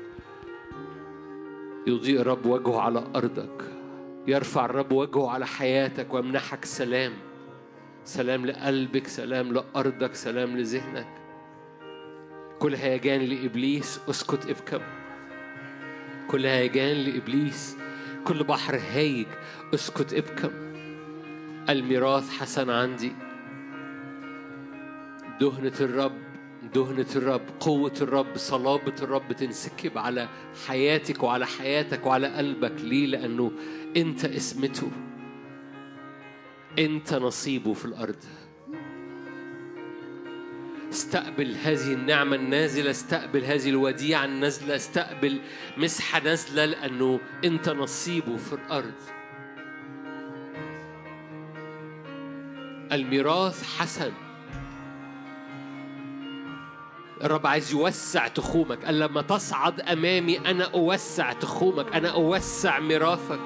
يضيء الرب وجهه على أرضك يرفع الرب وجهه على حياتك ويمنحك سلام سلام لقلبك سلام لأرضك سلام لذهنك كل هيجان لإبليس اسكت ابكم كل هيجان لإبليس كل بحر هايج اسكت ابكم الميراث حسن عندي دهنة الرب دهنة الرب قوة الرب صلابة الرب تنسكب على حياتك وعلى حياتك وعلى قلبك ليه لأنه أنت اسمته أنت نصيبه في الأرض استقبل هذه النعمة النازلة استقبل هذه الوديعة النازلة استقبل مسحة نازلة لأنه أنت نصيبه في الأرض الميراث حسن الرب عايز يوسع تخومك قال لما تصعد أمامي أنا أوسع تخومك أنا أوسع ميراثك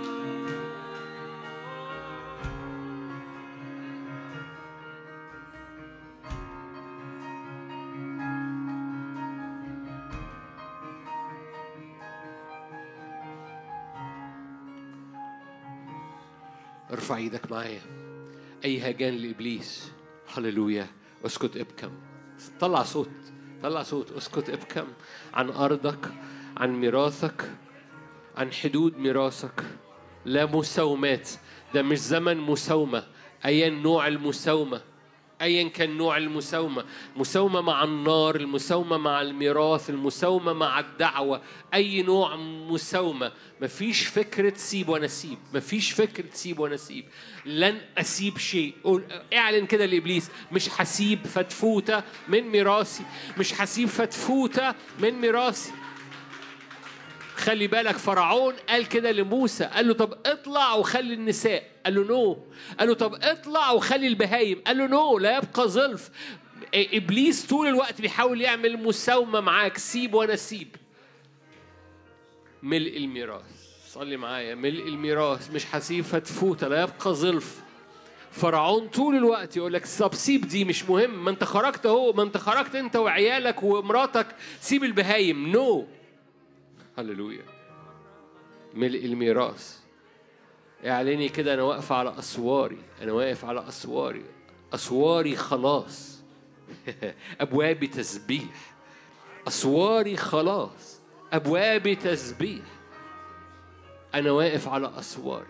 ارفع ايدك معايا اي هجان لابليس هللويا اسكت ابكم طلع صوت طلع صوت اسكت ابكم عن ارضك عن ميراثك عن حدود ميراثك لا مساومات ده مش زمن مساومه ايا نوع المساومه ايا كان نوع المساومه مساومه مع النار المساومه مع الميراث المساومه مع الدعوه اي نوع مساومه مفيش فكره سيب ونسيب مفيش فكره سيب ونسيب لن اسيب شيء قول اعلن كده لابليس مش هسيب فتفوته من ميراثي مش هسيب فتفوته من ميراثي خلي بالك فرعون قال كده لموسى قال له طب اطلع وخلي النساء قال له نو قال له طب اطلع وخلي البهايم قال له نو لا يبقى ظلف ابليس طول الوقت بيحاول يعمل مساومه معاك سيب وانا سيب ملء الميراث صلي معايا ملء الميراث مش هسيب فتفوته لا يبقى ظلف فرعون طول الوقت يقول لك طب سيب دي مش مهم ما انت خرجت اهو ما انت خرجت انت وعيالك ومراتك سيب البهايم نو no. هللويا ملء الميراث اعلني كده انا واقف على اسواري انا واقف على اسواري اسواري خلاص ابوابي تسبيح اسواري خلاص ابوابي تسبيح انا واقف على اسواري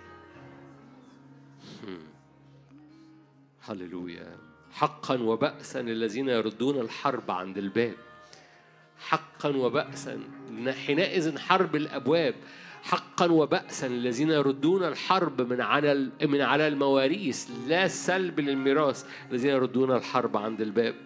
هللويا حقا وبأسا للذين يردون الحرب عند الباب حقا وبأسا حينئذ حرب الأبواب حقا وبأسا الذين يردون الحرب من على من على المواريث لا سلب للميراث الذين يردون الحرب عند الباب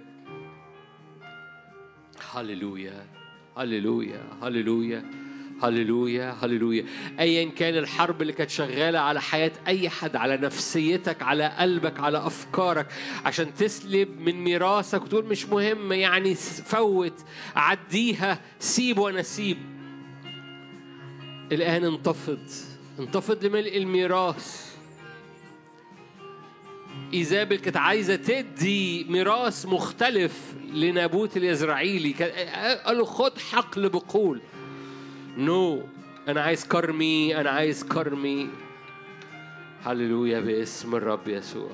هللويا هللويا هللويا هللويا هللويا ايا كان الحرب اللي كانت شغاله على حياه اي حد على نفسيتك على قلبك على افكارك عشان تسلب من ميراثك وتقول مش مهم يعني فوت عديها سيب وانا سيب الان انتفض انتفض لملء الميراث ايزابل كانت عايزه تدي ميراث مختلف لنابوت اليزرعيلي قال له خد حقل بقول نو no. انا عايز كرمي انا عايز كرمي هللويا باسم الرب يسوع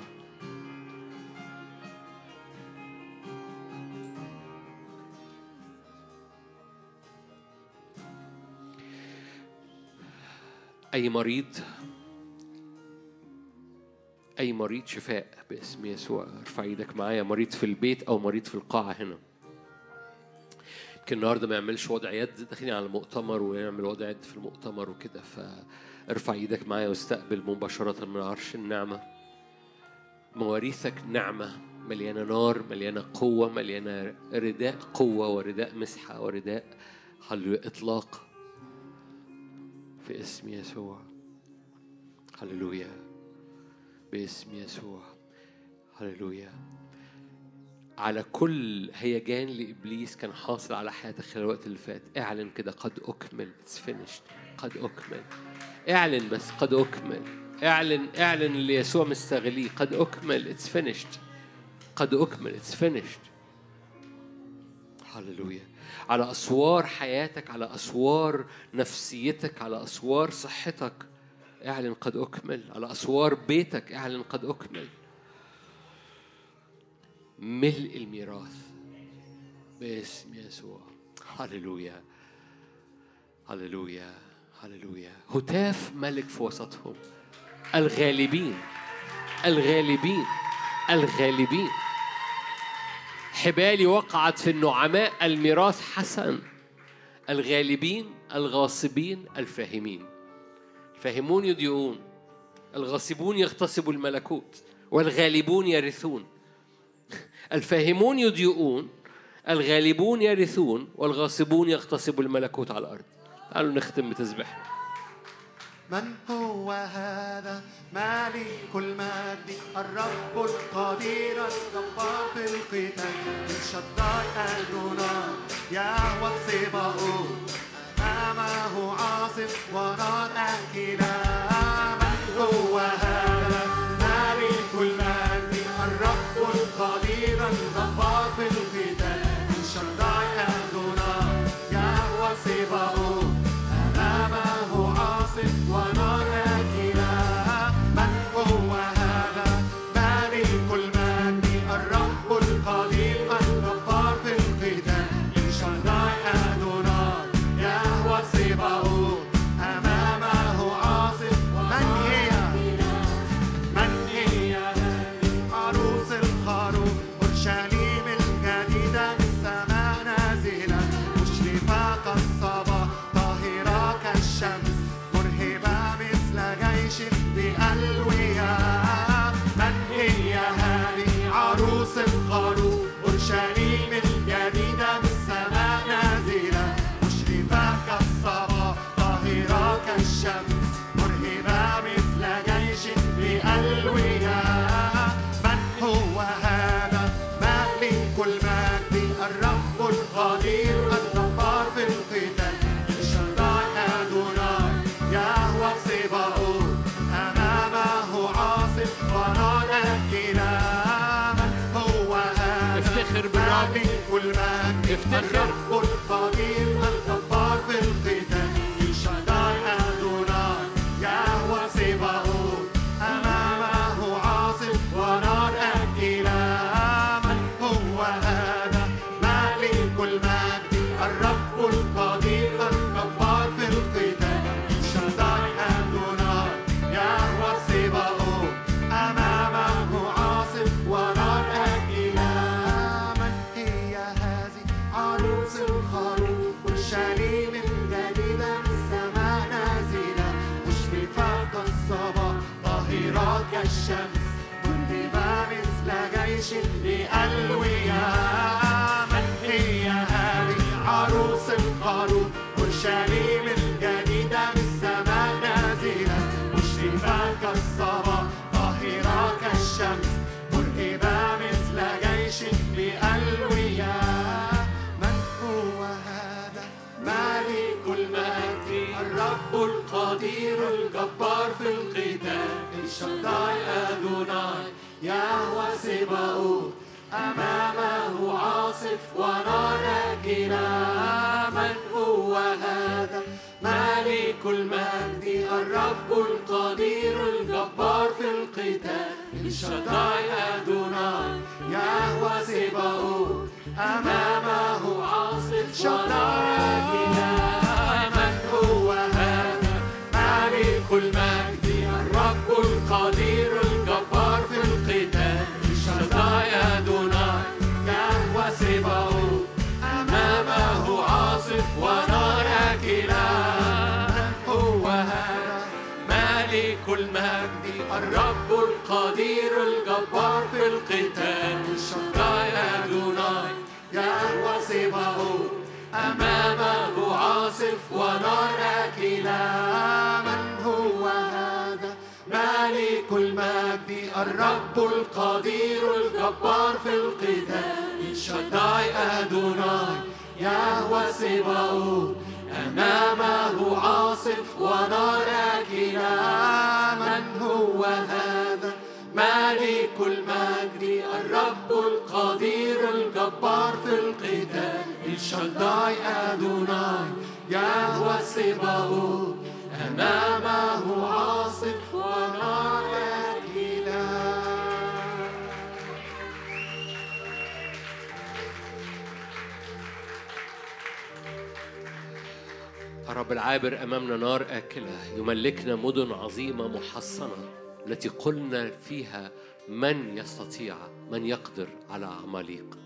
اي مريض اي مريض شفاء باسم يسوع ارفع ايدك معايا مريض في البيت او مريض في القاعه هنا يمكن النهارده ما يعملش وضع يد داخلين على المؤتمر ويعمل وضع يد في المؤتمر وكده فارفع ايدك معايا واستقبل مباشرة من عرش النعمة مواريثك نعمة مليانة نار مليانة قوة مليانة رداء قوة ورداء مسحة ورداء هللويا إطلاق في اسم يسوع هللويا باسم يسوع هللويا على كل هيجان لابليس كان حاصل على حياتك خلال الوقت اللي فات اعلن كده قد اكمل اتس فينيشد قد اكمل اعلن بس قد اكمل اعلن اعلن اللي يسوع مستغليه قد اكمل اتس فينيشد قد أكمل It's finished هللويا على أسوار حياتك على أسوار نفسيتك على أسوار صحتك اعلن قد أكمل على أسوار بيتك اعلن قد أكمل ملء الميراث باسم يسوع هللويا هللويا هللويا هتاف ملك في وسطهم الغالبين الغالبين الغالبين حبالي وقعت في النعماء الميراث حسن الغالبين الغاصبين الفاهمين الفاهمون يضيئون الغاصبون يغتصبوا الملكوت والغالبون يرثون الفاهمون يضيئون الغالبون يرثون والغاصبون يغتصبوا الملكوت على الأرض تعالوا نختم بتسبيحنا من هو هذا مالك المجد الرب القدير الجبار في القتال من شداي أدونا يهوى الصباؤوت أمامه عاصف ونار أكلا من هو هذا مالك المجد الرب القدير الجبار في القتال من شداي أدونا يهوى الصباؤوت أمامه عاصف ونار أكلا من هو هذا مالك المجد الرب القدير الجبار في القتال من شداي أدونا يهوى الصباؤوت أمامه عاصف من هي من هي عروس الخروف أورشليم الجديدة بالسماء نازلة مشرفة كالصبا طاهرة كالشمس مرهبة مثل جيش بألوية من هي هذه عروس الخروف أورشليم الجديدة بالسماء نازلة مشرفة كالصبا طاهرة كالشمس مرهبة مثل جيش بألوية من هو هذا مالك المجد الرب القدير الجبار في القتال شداي أدوناي يهوى الصباؤوت أمامه عاصف ونار أكلا من هو هذا افتخر بالرب. مالك المجد افتخر. الرب القدير الجبار في القتال شداي أدوناي يهوى صباؤوت أمامه عاصف ونار أكلا من هو هذا مالك المجد الرب القدير الجبار في القتال شداي أدوناي يهوى صباؤوت أمامه عاصف ونار أكلا من هي هذه عروس الخروف والشليم الجديدة بالسماء نازلة مشرفة كالصبا طاهرة كالشمس مرهبة مثل جيش بألوية من هي هذه عروس الخروف والشليم الجديدة بالسماء نازلة مشرفة كالصبا طاهرة كالشمس مرهبة مثل جيش بألوية من هو هذا مالك المجد الرب القدير الجبار في القتال الشداي أدوناي يهوى سباؤوت أمامه عاصف ونار أكلا من هو هذا مالك المجد الرب القدير الجبار في القتال الشداي أدوناي يهوى سباؤوت أمامه عاصف ونار أكلا من هو هذا مالك المجد الرب القدير الجبار في القتال شداي أدوناي يهوى سباؤوت أمامه عاصف ونار أكلا هو هذا مالك المجد الرب القدير الجبار في القتال شداي أدوناي يهوى سباؤوت أمامه عاصف ونار أكلا من هو هذا مالك المجد الرب القدير الجبار في القتال شداي أدوناي يهوى سباؤوت أمامه عاصف ونار أكلا من هو هذا مالك المجد الرب القدير الجبار في القتال الشداي أدوناي يهوى سباوت أمامه عاصف ونار أكيلا الرب العابر أمامنا نار آكلة يملكنا مدن عظيمة محصنة التي قلنا فيها من يستطيع من يقدر على عماليق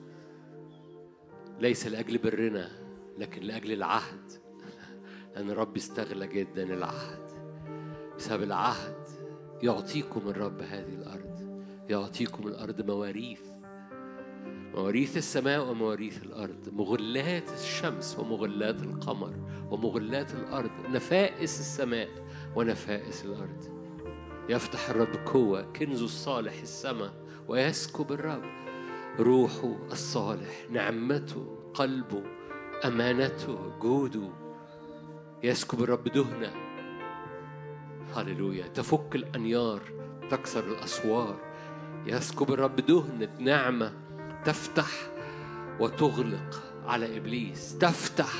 ليس لأجل برنا لكن لأجل العهد لأن الرب استغلى جدا العهد بسبب العهد يعطيكم الرب هذه الأرض يعطيكم الأرض مواريث مواريث السماء ومواريث الأرض مغلات الشمس ومغلات القمر ومغلات الأرض نفائس السماء ونفائس الأرض يفتح الرب قوة كنزه الصالح السماء ويسكب الرب روحه الصالح نعمته قلبه أمانته جوده يسكب الرب دهنة هللويا تفك الأنيار تكسر الأسوار يسكب الرب دهنة نعمة تفتح وتغلق على إبليس تفتح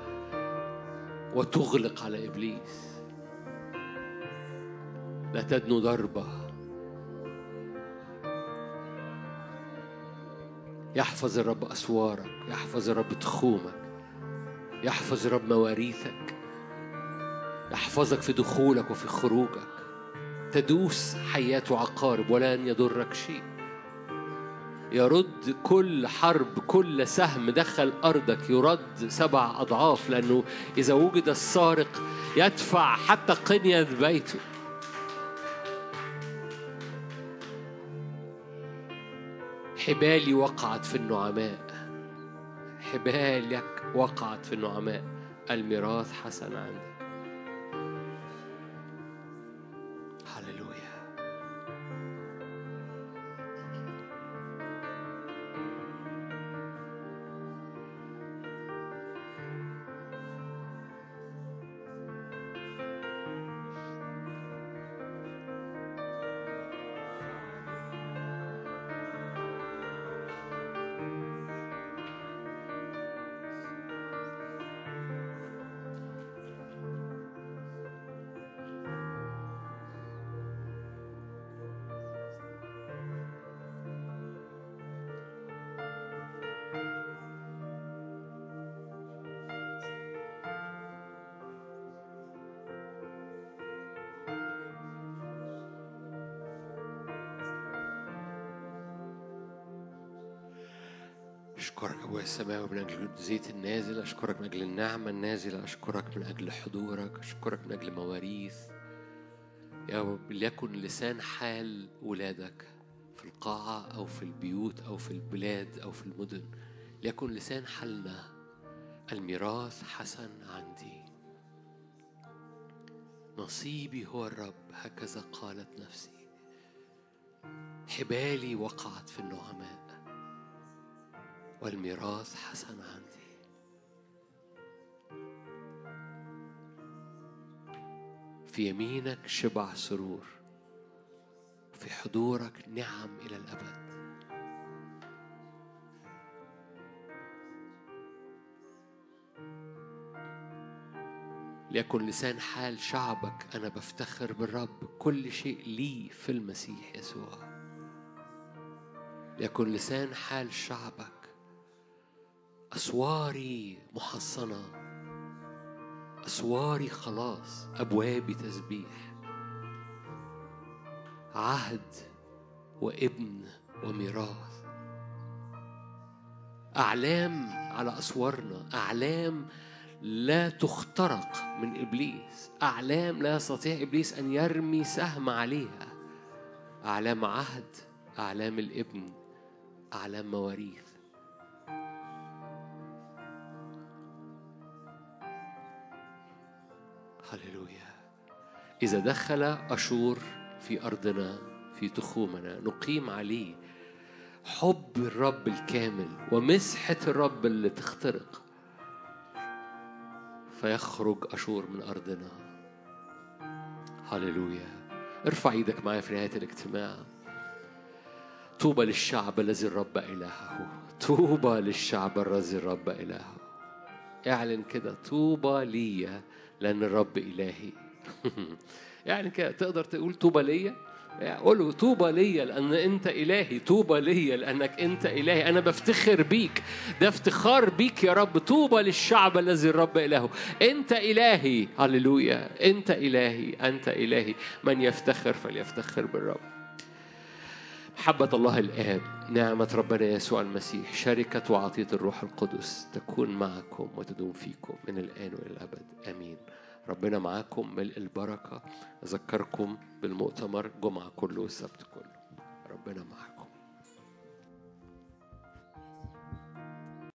وتغلق على إبليس لا تدنو ضربة يحفظ الرب أسوارك يحفظ الرب تخومك يحفظ الرب مواريثك يحفظك في دخولك وفي خروجك تدوس حيات وعقارب ولن يضرك شيء يرد كل حرب كل سهم دخل أرضك يرد سبع أضعاف لأنه إذا وجد السارق يدفع حتى قنية بيته حبالي وقعت في النعماء حبالك وقعت في النعماء الميراث حسن عندك هللويا أشكرك أبويا السماوي من أجل الزيت النازل أشكرك من أجل النعمة النازلة أشكرك من أجل حضورك أشكرك من أجل مواريث يا رب ليكن لسان حال ولادك في القاعة أو في البيوت أو في البلاد أو في المدن ليكن لسان حالنا الميراث حسن عندي نصيبي هو الرب هكذا قالت نفسي حبالي وقعت في النعماء والميراث حسن عندي في يمينك شبع سرور في حضورك نعم إلى الأبد ليكن لسان حال شعبك أنا بفتخر بالرب كل شيء لي في المسيح يسوع ليكن لسان حال شعبك أسواري محصنة أسواري خلاص أبوابي تسبيح عهد وابن وميراث أعلام على أسوارنا أعلام لا تخترق من إبليس أعلام لا يستطيع إبليس أن يرمي سهم عليها أعلام عهد أعلام الابن أعلام مواريث هللويا إذا دخل أشور في أرضنا في تخومنا نقيم عليه حب الرب الكامل ومسحة الرب اللي تخترق فيخرج أشور من أرضنا هللويا ارفع ايدك معايا في نهاية الاجتماع طوبى للشعب الذي الرب إلهه طوبى للشعب الذي الرب إلهه اعلن كده طوبى لي لأن الرب إلهي يعني كده تقدر تقول طوبى ليا قول له طوبى ليا لأن أنت إلهي طوبى ليا لأنك أنت إلهي أنا بفتخر بيك ده افتخار بيك يا رب طوبى للشعب الذي الرب إلهه أنت إلهي هللويا أنت إلهي أنت إلهي من يفتخر فليفتخر بالرب محبة الله الآب نعمة ربنا يسوع المسيح شركة وعطية الروح القدس تكون معكم وتدوم فيكم من الآن وإلى الأبد آمين ربنا معاكم ملء البركة أذكركم بالمؤتمر جمعة كله والسبت كله ربنا معكم